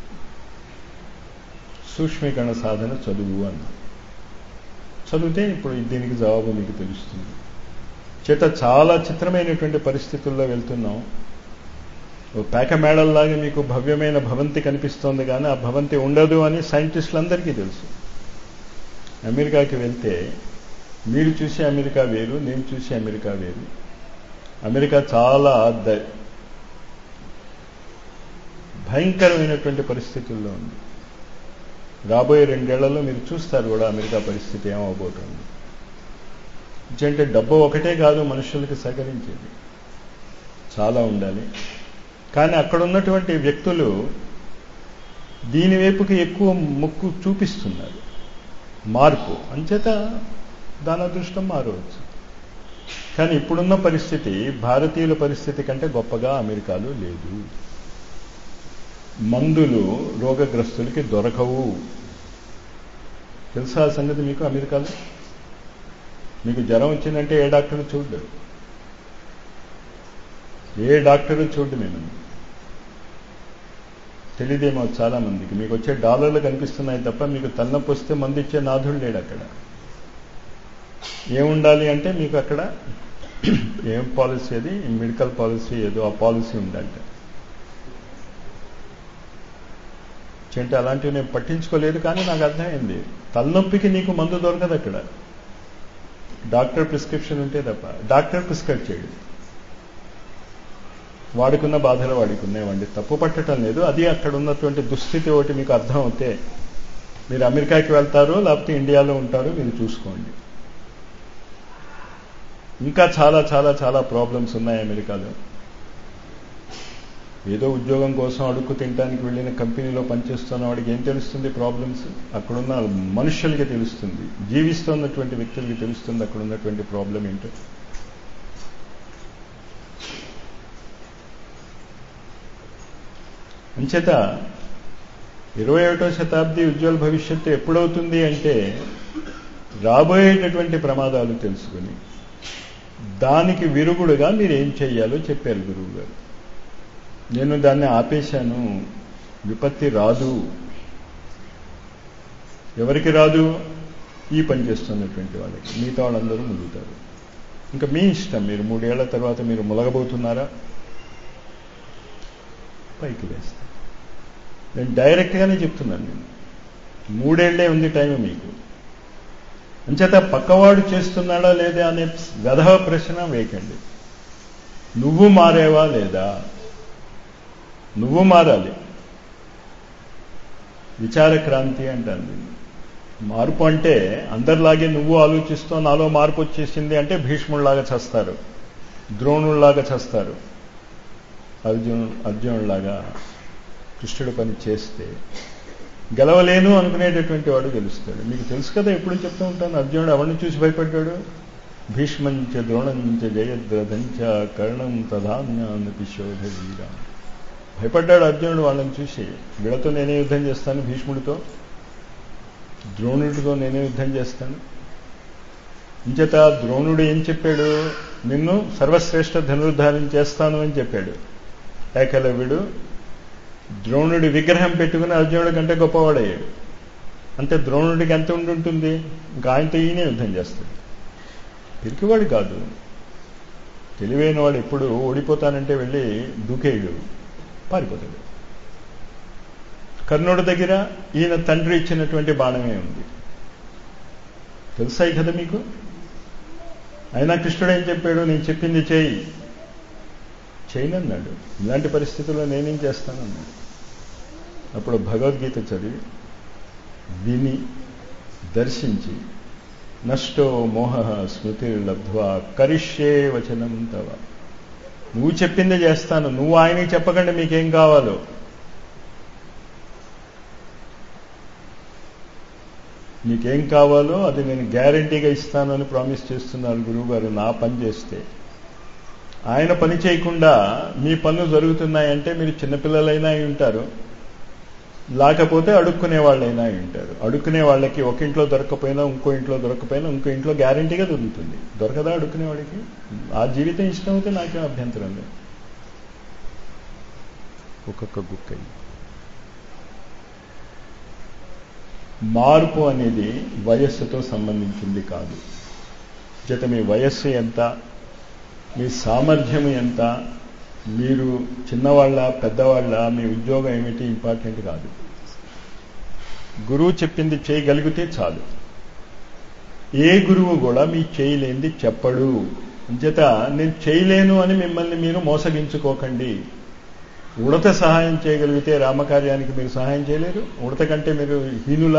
సూక్ష్మీకరణ సాధన చదువు అన్న చదివితే ఇప్పుడు దీనికి జవాబు మీకు తెలుస్తుంది చేత చాలా చిత్రమైనటువంటి పరిస్థితుల్లో వెళ్తున్నాం ఓ పేక మేడల్లాగా మీకు భవ్యమైన భవంతి కనిపిస్తోంది కానీ ఆ భవంతి ఉండదు అని సైంటిస్టులందరికీ తెలుసు అమెరికాకి వెళ్తే మీరు చూసే అమెరికా వేరు నేను చూసే అమెరికా వేరు అమెరికా చాలా ద భయంకరమైనటువంటి పరిస్థితుల్లో ఉంది రాబోయే రెండేళ్లలో మీరు చూస్తారు కూడా అమెరికా పరిస్థితి ఏమవబోతుంది అంటే డబ్బు ఒకటే కాదు మనుషులకి సహకరించేది చాలా ఉండాలి కానీ అక్కడ ఉన్నటువంటి వ్యక్తులు దీని వైపుకి ఎక్కువ మొక్కు చూపిస్తున్నారు మార్పు అంచేత దాని అదృష్టం మారవచ్చు కానీ ఇప్పుడున్న పరిస్థితి భారతీయుల పరిస్థితి కంటే గొప్పగా అమెరికాలో లేదు మందులు రోగగ్రస్తులకి దొరకవు తెలుసా ఆ సంగతి మీకు అమెరికాలో మీకు జ్వరం వచ్చిందంటే ఏ డాక్టర్ చూడ్డు ఏ డాక్టరు చూడ్డు నేను తెలియదేమో చాలా మందికి మీకు వచ్చే డాలర్లు కనిపిస్తున్నాయి తప్ప మీకు తలనొప్పి వస్తే మందు ఇచ్చే నాథుడు లేడు అక్కడ ఏముండాలి అంటే మీకు అక్కడ ఏం పాలసీ అది మెడికల్ పాలసీ ఏదో ఆ పాలసీ ఉందంటే అంటే అలాంటివి నేను పట్టించుకోలేదు కానీ నాకు అర్థమైంది తలనొప్పికి నీకు మందు దొరకదు అక్కడ డాక్టర్ ప్రిస్క్రిప్షన్ ఉంటే తప్ప డాక్టర్ ప్రిస్క్రైబ్ చేయడు వాడుకున్న బాధలు వాడుకునేవండి తప్పు పట్టడం లేదు అది అక్కడ ఉన్నటువంటి దుస్థితి ఒకటి మీకు అర్థం అవుతే మీరు అమెరికాకి వెళ్తారు లేకపోతే ఇండియాలో ఉంటారు మీరు చూసుకోండి ఇంకా చాలా చాలా చాలా ప్రాబ్లమ్స్ ఉన్నాయి అమెరికాలో ఏదో ఉద్యోగం కోసం అడుక్కు తినడానికి వెళ్ళిన కంపెనీలో పనిచేస్తున్న వాడికి ఏం తెలుస్తుంది ప్రాబ్లమ్స్ అక్కడున్న మనుషులకి తెలుస్తుంది జీవిస్తున్నటువంటి వ్యక్తులకి తెలుస్తుంది అక్కడ ఉన్నటువంటి ప్రాబ్లం ఏంటో అంచేత ఇరవై ఒకటో శతాబ్ది ఉజ్వల భవిష్యత్తు ఎప్పుడవుతుంది అంటే రాబోయేటటువంటి ప్రమాదాలు తెలుసుకుని దానికి విరుగుడుగా మీరు ఏం చెయ్యాలో చెప్పారు గురువు గారు నేను దాన్ని ఆపేశాను విపత్తి రాదు ఎవరికి రాదు ఈ పని చేస్తున్నటువంటి వాళ్ళకి మిగతా వాళ్ళందరూ ములుగుతారు ఇంకా మీ ఇష్టం మీరు మూడేళ్ల తర్వాత మీరు ములగబోతున్నారా పైకి వేస్తారు నేను డైరెక్ట్గానే చెప్తున్నాను నేను మూడేళ్లే ఉంది టైం మీకు అంచేత పక్కవాడు చేస్తున్నాడా లేదా అనే గధవ ప్రశ్న వేయకండి నువ్వు మారేవా లేదా నువ్వు మారాలి విచార క్రాంతి అంటాను మార్పు అంటే అందరిలాగే నువ్వు ఆలోచిస్తూ నాలో మార్పు వచ్చేసింది అంటే భీష్ముడిలాగా చేస్తారు ద్రోణుల్లాగా చేస్తారు అర్జున్ అర్జునుడిలాగా కృష్ణుడు పని చేస్తే గెలవలేను అనుకునేటటువంటి వాడు గెలుస్తాడు మీకు తెలుసు కదా ఎప్పుడు చెప్తూ ఉంటాను అర్జునుడు ఎవరిని చూసి భయపడ్డాడు భీష్మంచ ద్రోణంచ జయద్రథంచ కర్ణం తధాన్యాన్ని శోధ వీరా భయపడ్డాడు అర్జునుడు వాళ్ళని చూసి వీళ్ళతో నేనే యుద్ధం చేస్తాను భీష్ముడితో ద్రోణుడితో నేనే యుద్ధం చేస్తాను ఇంచేత ద్రోణుడు ఏం చెప్పాడు నిన్ను సర్వశ్రేష్ఠ ధనుర్ధారం చేస్తాను అని చెప్పాడు ఏకలవ్యుడు ద్రోణుడి విగ్రహం పెట్టుకుని అర్జునుడి కంటే గొప్పవాడయ్యాడు అంటే ద్రోణుడికి ఎంత ఉండి ఉంటుంది ఇంకా ఆయనతో ఈయనే యుద్ధం చేస్తాడు పిరికివాడు కాదు తెలివైన వాడు ఎప్పుడు ఓడిపోతానంటే వెళ్ళి దూకేయుడు పారిపోతాడు కర్ణుడి దగ్గర ఈయన తండ్రి ఇచ్చినటువంటి బాణమే ఉంది తెలుసాయి కదా మీకు అయినా కృష్ణుడు ఏం చెప్పాడు నేను చెప్పింది చేయి చేయనన్నాడు ఇలాంటి పరిస్థితుల్లో నేనేం చేస్తానన్నాడు అప్పుడు భగవద్గీత చదివి విని దర్శించి నష్టో మోహ స్మృతి లబ్ధ్వా కరిష్యే వచనం తవ నువ్వు చెప్పిందే చేస్తాను నువ్వు ఆయనకి చెప్పకుండా మీకేం కావాలో నీకేం కావాలో అది నేను గ్యారంటీగా ఇస్తానని ప్రామిస్ చేస్తున్నారు గురువు గారు నా పని చేస్తే ఆయన పని చేయకుండా మీ పనులు జరుగుతున్నాయంటే మీరు చిన్నపిల్లలైనా అయి ఉంటారు లేకపోతే అడుక్కునే వాళ్ళైనా అయి ఉంటారు అడుక్కునే వాళ్ళకి ఒక ఇంట్లో దొరకపోయినా ఇంకో ఇంట్లో దొరకపోయినా ఇంకో ఇంట్లో గ్యారంటీగా దొరుకుతుంది దొరకదా అడుక్కునే వాడికి ఆ జీవితం ఇష్టం అయితే నాకేం అభ్యంతరం లేదు ఒక్కొక్క గుక్క మార్పు అనేది వయస్సుతో సంబంధించింది కాదు చేత మీ వయస్సు ఎంత మీ సామర్థ్యం ఎంత మీరు చిన్నవాళ్ళ పెద్దవాళ్ళ మీ ఉద్యోగం ఏమిటి ఇంపార్టెంట్ కాదు గురువు చెప్పింది చేయగలిగితే చాలు ఏ గురువు కూడా మీ చేయలేంది చెప్పడు అంచేత నేను చేయలేను అని మిమ్మల్ని మీరు మోసగించుకోకండి ఉడత సహాయం చేయగలిగితే రామకార్యానికి మీరు సహాయం చేయలేరు ఉడత కంటే మీరు హీనులా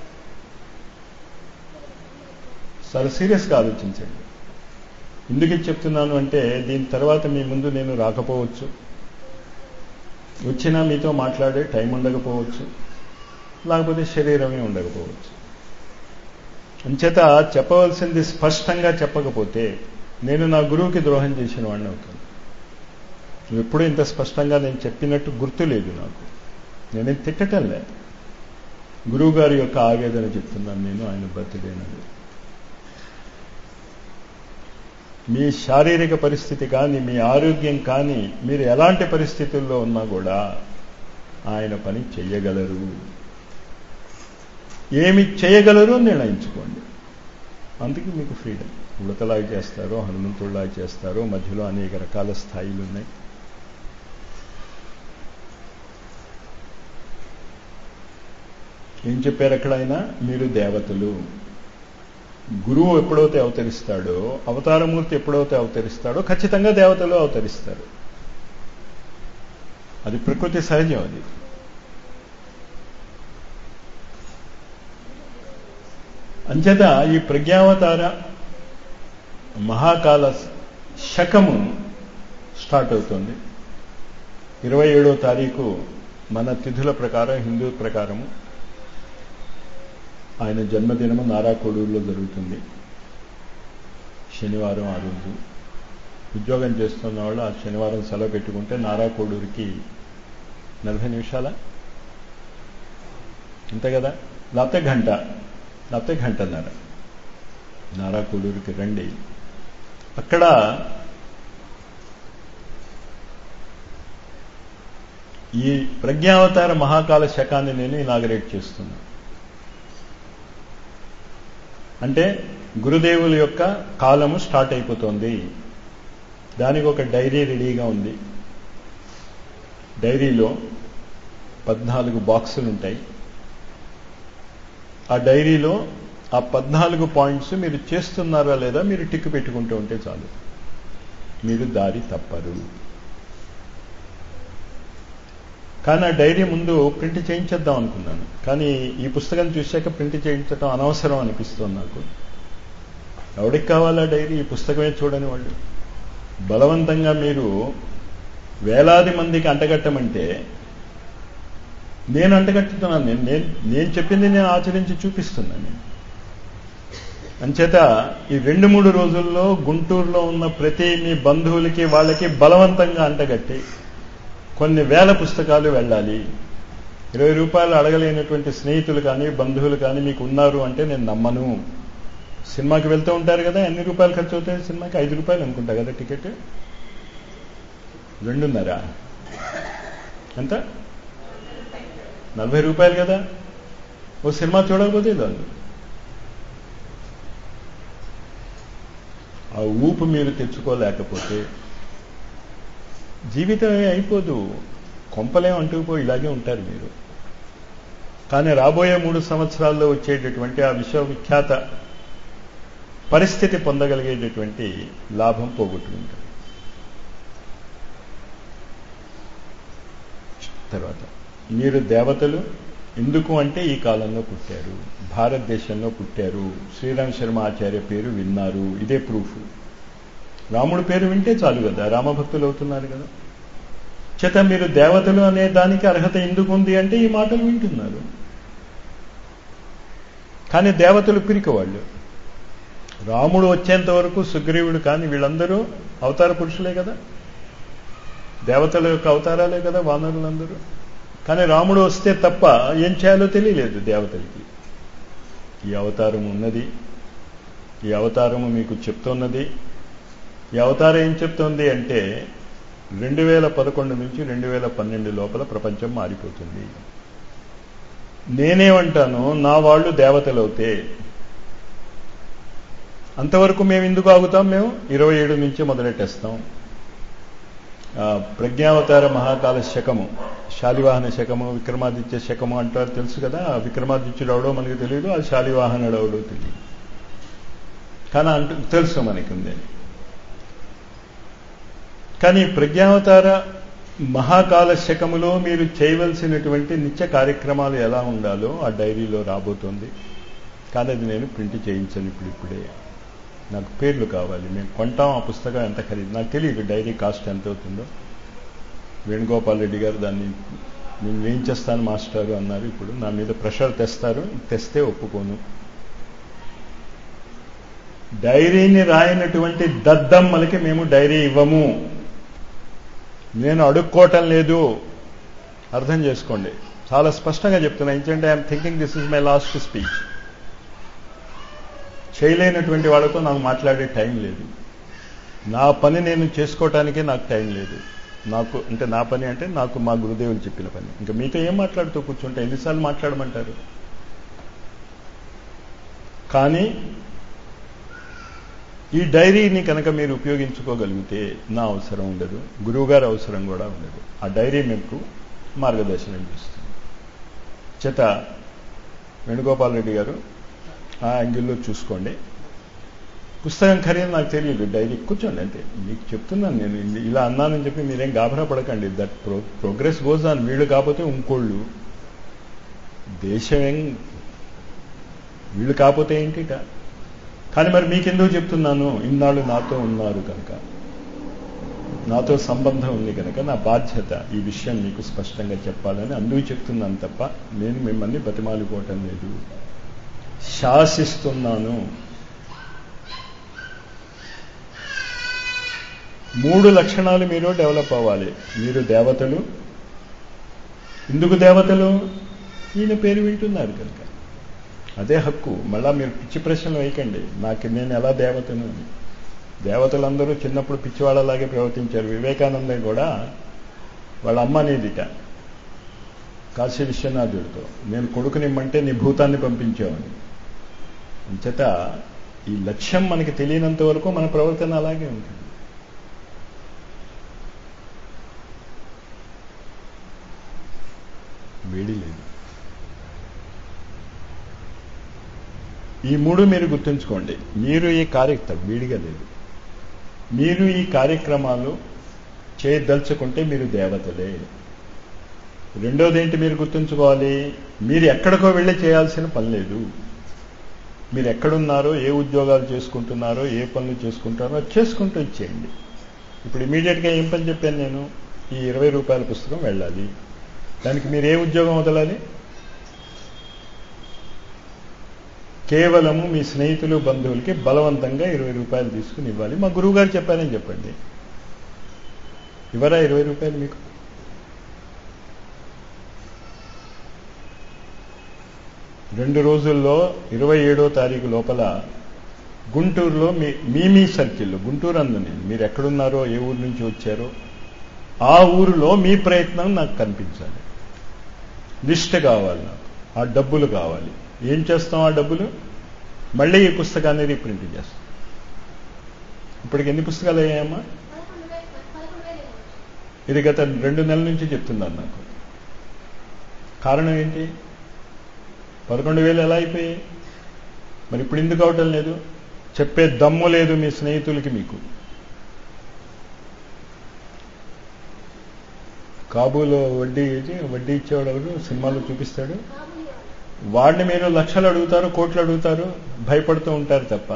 చాలా సీరియస్గా ఆలోచించండి ఎందుకు ఇది చెప్తున్నాను అంటే దీని తర్వాత మీ ముందు నేను రాకపోవచ్చు వచ్చినా మీతో మాట్లాడే టైం ఉండకపోవచ్చు లేకపోతే శరీరమే ఉండకపోవచ్చు అంచేత చెప్పవలసింది స్పష్టంగా చెప్పకపోతే నేను నా గురువుకి ద్రోహం చేసిన వాడిని అవుతాను నువ్వు ఎప్పుడూ ఇంత స్పష్టంగా నేను చెప్పినట్టు గుర్తు లేదు నాకు నేనేం తిట్టటం లే గురువు గారి యొక్క ఆవేదన చెప్తున్నాను నేను ఆయన బర్త్డేనది మీ శారీరక పరిస్థితి కానీ మీ ఆరోగ్యం కానీ మీరు ఎలాంటి పరిస్థితుల్లో ఉన్నా కూడా ఆయన పని చెయ్యగలరు ఏమి చేయగలరు అని నిర్ణయించుకోండి అందుకే మీకు ఫ్రీడమ్ ఉడతలాగా చేస్తారో హనుమంతుడిలాగా చేస్తారో మధ్యలో అనేక రకాల స్థాయిలు ఉన్నాయి ఏం చెప్పారు ఎక్కడైనా మీరు దేవతలు గురువు ఎప్పుడైతే అవతరిస్తాడో అవతారమూర్తి ఎప్పుడైతే అవతరిస్తాడో ఖచ్చితంగా దేవతలు అవతరిస్తారు అది ప్రకృతి సహజం అది అంచేత ఈ ప్రజ్ఞావతార మహాకాల శకము స్టార్ట్ అవుతుంది ఇరవై ఏడో తారీఖు మన తిథుల ప్రకారం హిందూ ప్రకారము ఆయన జన్మదినము నారాకోడూరులో జరుగుతుంది శనివారం ఆ రోజు ఉద్యోగం చేస్తున్న వాళ్ళు ఆ శనివారం సెలవు పెట్టుకుంటే నారాకోడూరుకి నలభై నిమిషాల అంతే కదా లేకపోతే గంట లేకపోతే గంటన్నర నారాకోడూరుకి రండి అక్కడ ఈ ప్రజ్ఞావతార మహాకాల శకాన్ని నేను ఇనాగరేట్ చేస్తున్నాను అంటే గురుదేవుల యొక్క కాలము స్టార్ట్ అయిపోతుంది దానికి ఒక డైరీ రెడీగా ఉంది డైరీలో పద్నాలుగు బాక్సులు ఉంటాయి ఆ డైరీలో ఆ పద్నాలుగు పాయింట్స్ మీరు చేస్తున్నారా లేదా మీరు టిక్ పెట్టుకుంటూ ఉంటే చాలు మీరు దారి తప్పరు కానీ ఆ డైరీ ముందు ప్రింట్ చేయించేద్దాం అనుకున్నాను కానీ ఈ పుస్తకం చూశాక ప్రింట్ చేయించడం అనవసరం అనిపిస్తుంది నాకు ఎవడికి కావాలా డైరీ ఈ పుస్తకమే చూడని వాళ్ళు బలవంతంగా మీరు వేలాది మందికి అంటగట్టమంటే నేను అంటగట్టుతున్నాను నేను నేను నేను చెప్పింది నేను ఆచరించి చూపిస్తున్నాను నేను అంచేత ఈ రెండు మూడు రోజుల్లో గుంటూరులో ఉన్న ప్రతి మీ బంధువులకి వాళ్ళకి బలవంతంగా అంటగట్టి కొన్ని వేల పుస్తకాలు వెళ్ళాలి ఇరవై రూపాయలు అడగలేనటువంటి స్నేహితులు కానీ బంధువులు కానీ మీకు ఉన్నారు అంటే నేను నమ్మను సినిమాకి వెళ్తూ ఉంటారు కదా ఎన్ని రూపాయలు ఖర్చు అవుతాయి సినిమాకి ఐదు రూపాయలు అనుకుంటా కదా టికెట్ రెండున్నరా ఎంత నలభై రూపాయలు కదా ఓ సినిమా చూడకపోతే చాలు ఆ ఊపు మీరు తెచ్చుకోలేకపోతే జీవితమే అయిపోదు కొంపలేం అంటుకుపోయి ఇలాగే ఉంటారు మీరు కానీ రాబోయే మూడు సంవత్సరాల్లో వచ్చేటటువంటి ఆ విశ్వవిఖ్యాత పరిస్థితి పొందగలిగేటటువంటి లాభం పోగొట్టుకుంటారు తర్వాత మీరు దేవతలు ఎందుకు అంటే ఈ కాలంలో పుట్టారు భారతదేశంలో పుట్టారు శ్రీరామ్ శర్మ ఆచార్య పేరు విన్నారు ఇదే ప్రూఫ్ రాముడి పేరు వింటే చాలు కదా రామభక్తులు అవుతున్నారు కదా చేత మీరు దేవతలు అనే దానికి అర్హత ఎందుకు ఉంది అంటే ఈ మాటలు వింటున్నారు కానీ దేవతలు పిరికి వాళ్ళు రాముడు వచ్చేంత వరకు సుగ్రీవుడు కానీ వీళ్ళందరూ అవతార పురుషులే కదా దేవతల యొక్క అవతారాలే కదా వానరులందరూ కానీ రాముడు వస్తే తప్ప ఏం చేయాలో తెలియలేదు దేవతలకి ఈ అవతారం ఉన్నది ఈ అవతారము మీకు చెప్తున్నది ఈ అవతారం ఏం చెప్తోంది అంటే రెండు వేల పదకొండు నుంచి రెండు వేల పన్నెండు లోపల ప్రపంచం మారిపోతుంది నేనేమంటాను నా వాళ్ళు దేవతలవుతే అంతవరకు మేము ఎందుకు ఆగుతాం మేము ఇరవై ఏడు నుంచి మొదలెట్టేస్తాం ఆ, ప్రజ్ఞావతార మహాకాల శకము శాలివాహన శకము విక్రమాదిత్య శకము అంటారు తెలుసు కదా ఆ విక్రమాదిత్యుడు అవడో మనకు తెలియదు ఆ శాలివాహనుడు అవడో తెలియదు కానీ అంటూ తెలుసు మనకి ఉంది కానీ ప్రజ్ఞావతార మహాకాల శకములో మీరు చేయవలసినటువంటి నిత్య కార్యక్రమాలు ఎలా ఉండాలో ఆ డైరీలో రాబోతోంది కానీ అది నేను ప్రింట్ చేయించాను ఇప్పుడు ఇప్పుడే నాకు పేర్లు కావాలి మేము కొంటాం ఆ పుస్తకం ఎంత ఖరీదు నాకు తెలియదు డైరీ కాస్ట్ ఎంత అవుతుందో వేణుగోపాల్ రెడ్డి గారు దాన్ని నేను వేయించేస్తాను మాస్టర్ అన్నారు ఇప్పుడు నా మీద ప్రెషర్ తెస్తారు తెస్తే ఒప్పుకోను డైరీని రాయనటువంటి దద్దమ్మలకి మేము డైరీ ఇవ్వము నేను అడుక్కోవటం లేదు అర్థం చేసుకోండి చాలా స్పష్టంగా చెప్తున్నా ఎందుకంటే I'm thinking this is my last speech చేయలేనటువంటి వాళ్ళతో నాకు మాట్లాడే టైం లేదు నా పని నేను చేసుకోవటానికే నాకు టైం లేదు నాకు అంటే నా పని అంటే నాకు మా గురుదేవులు చెప్పిన పని ఇంకా మీతో ఏం మాట్లాడుతూ కూర్చుంటే ఎన్నిసార్లు మాట్లాడమంటారు కానీ ఈ డైరీని కనుక మీరు ఉపయోగించుకోగలిగితే నా అవసరం ఉండదు గురువుగారి అవసరం కూడా ఉండదు ఆ డైరీ మీకు మార్గదర్శనం చేస్తుంది చేత వేణుగోపాల్ రెడ్డి గారు ఆ యాంగిల్లో చూసుకోండి పుస్తకం ఖరీదు నాకు తెలియదు డైరీ కూర్చోండి అంతే మీకు చెప్తున్నాను నేను ఇది- ఇలా అన్నానని చెప్పి మీరేం గాభరా పడకండి that pro progress goes on వీళ్ళు కాకపోతే ఇంకోళ్ళు దేశం ఏం వీళ్ళు కాకపోతే ఏంటిట కానీ మరి మీకెందుకు చెప్తున్నాను ఇన్నాళ్ళు నాతో ఉన్నారు కనుక నాతో సంబంధం ఉంది కనుక నా బాధ్యత ఈ విషయం మీకు స్పష్టంగా చెప్పాలని అందుకు చెప్తున్నాను తప్ప నేను మిమ్మల్ని బతిమాలుకోవటం లేదు శాసిస్తున్నాను మూడు లక్షణాలు మీరు డెవలప్ అవ్వాలి మీరు దేవతలు ఎందుకు దేవతలు ఈయన పేరు వింటున్నారు కనుక అదే హక్కు మళ్ళా మీరు పిచ్చి ప్రశ్నలు వేయకండి నాకు నేను ఎలా దేవతను అని దేవతలందరూ చిన్నప్పుడు పిచ్చివాళ్ళలాగే ప్రవర్తించారు వివేకానంద కూడా వాళ్ళ అమ్మ అనేదిట కాశీ విశ్వనాథుడితో నేను కొడుకునిమ్మంటే నీ భూతాన్ని పంపించావని అంచేత ఈ లక్ష్యం మనకి తెలియనంత వరకు మన ప్రవర్తన అలాగే ఉంటుంది వేడి లేదు ఈ మూడు మీరు గుర్తుంచుకోండి మీరు ఈ కార్యక్రమం వీడిగా లేదు మీరు ఈ కార్యక్రమాలు చేయదలుచుకుంటే మీరు దేవతలే రెండోది ఏంటి మీరు గుర్తుంచుకోవాలి మీరు ఎక్కడికో వెళ్ళి చేయాల్సిన పని లేదు మీరు ఎక్కడున్నారో ఏ ఉద్యోగాలు చేసుకుంటున్నారో ఏ పనులు చేసుకుంటారో అది చేసుకుంటూ ఇచ్చేయండి ఇప్పుడు ఇమీడియట్గా ఏం పని చెప్పాను నేను ఈ ఇరవై రూపాయల పుస్తకం వెళ్ళాలి దానికి మీరు ఏ ఉద్యోగం వదలాలి కేవలము మీ స్నేహితులు బంధువులకి బలవంతంగా ఇరవై రూపాయలు తీసుకుని ఇవ్వాలి మా గురువు గారు చెప్పారని చెప్పండి ఇవ్వరా ఇరవై రూపాయలు మీకు రెండు రోజుల్లో ఇరవై ఏడో తారీఖు లోపల గుంటూరులో మీ మీ మీ సర్కిల్లో గుంటూరు అందు నేను మీరు ఎక్కడున్నారో ఏ ఊరు నుంచి వచ్చారో ఆ ఊరిలో మీ ప్రయత్నం నాకు కనిపించాలి లిస్ట్ కావాలి నాకు ఆ డబ్బులు కావాలి ఏం చేస్తాం ఆ డబ్బులు మళ్ళీ ఈ పుస్తకాన్ని రీప్రింట్ చేస్తాం ఇప్పటికి ఎన్ని పుస్తకాలు అయ్యాయమ్మా పదకొండు వేలు పదకొండు వేలు ఇవ్వచ్చు ఇది గత రెండు నెలల నుంచి చెప్తున్నాను నాకు కారణం ఏంటి పదకొండు వేలు ఎలా అయిపోయాయి మరి ఇప్పుడు ఎందుకు అవటం లేదు చెప్పే దమ్ము లేదు మీ స్నేహితులకి మీకు కాబూలో వడ్డీ ఇచ్చి వడ్డీ ఇచ్చేవాడు ఎవరు సినిమాలో చూపిస్తాడు కాబుల్ ఇవ్వాలి వాడిని మీరు లక్షలు అడుగుతారు కోట్లు అడుగుతారు భయపడుతూ ఉంటారు తప్ప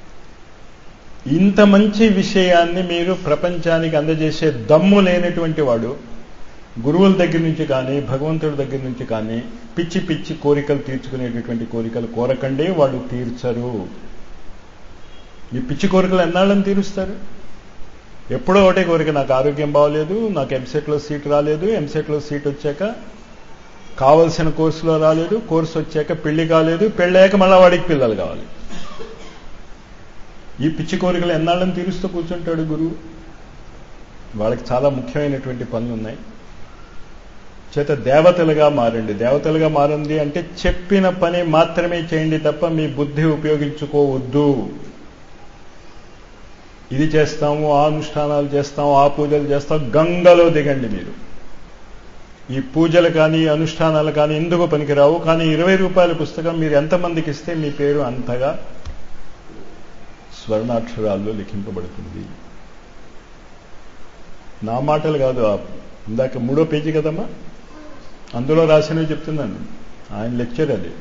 ఇంత మంచి విషయాన్ని మీరు ప్రపంచానికి అందజేసే దమ్ము లేనటువంటి వాడు గురువుల దగ్గర నుంచి కానీ భగవంతుడి దగ్గర నుంచి కానీ పిచ్చి పిచ్చి కోరికలు తీర్చుకునేటటువంటి కోరికలు కోరకండి వాళ్ళు తీర్చరు మీ పిచ్చి కోరికలు ఎన్నాళ్ళని తీరుస్తారు ఎప్పుడో ఒకటే కోరిక నాకు ఆరోగ్యం బాగోలేదు నాకు ఎంసెట్లో సీట్ రాలేదు ఎంసెట్లో సీట్ వచ్చాక కావలసిన కోర్సులో రాలేదు కోర్సు వచ్చాక పెళ్లి కాలేదు పెళ్ళాక మళ్ళా వాడికి పిల్లలు కావాలి ఈ పిచ్చి కోరికలు ఎన్నాళ్ళని తీరుస్తూ కూర్చుంటాడు గురువు వాళ్ళకి చాలా ముఖ్యమైనటువంటి పనులు ఉన్నాయి చేత దేవతలుగా మారండి దేవతలుగా మారండి అంటే చెప్పిన పని మాత్రమే చేయండి తప్ప మీ బుద్ధి ఉపయోగించుకోవద్దు ఇది చేస్తాము ఆ అనుష్ఠానాలు చేస్తాము ఆ పూజలు చేస్తాం గంగలో దిగండి మీరు ఈ పూజలు కానీ అనుష్ఠానాలు కానీ ఎందుకు పనికిరావు కానీ ఇరవై రూపాయల పుస్తకం మీరు ఎంతమందికి ఇస్తే మీ పేరు అంతగా స్వర్ణాక్షరాల్లో లిఖింపబడుతుంది నా మాటలు కాదు ఆ ఇందాక మూడో పేజీ కదమ్మా అందులో రాసినవి చెప్తున్నాను ఆయన లెక్చర్ అది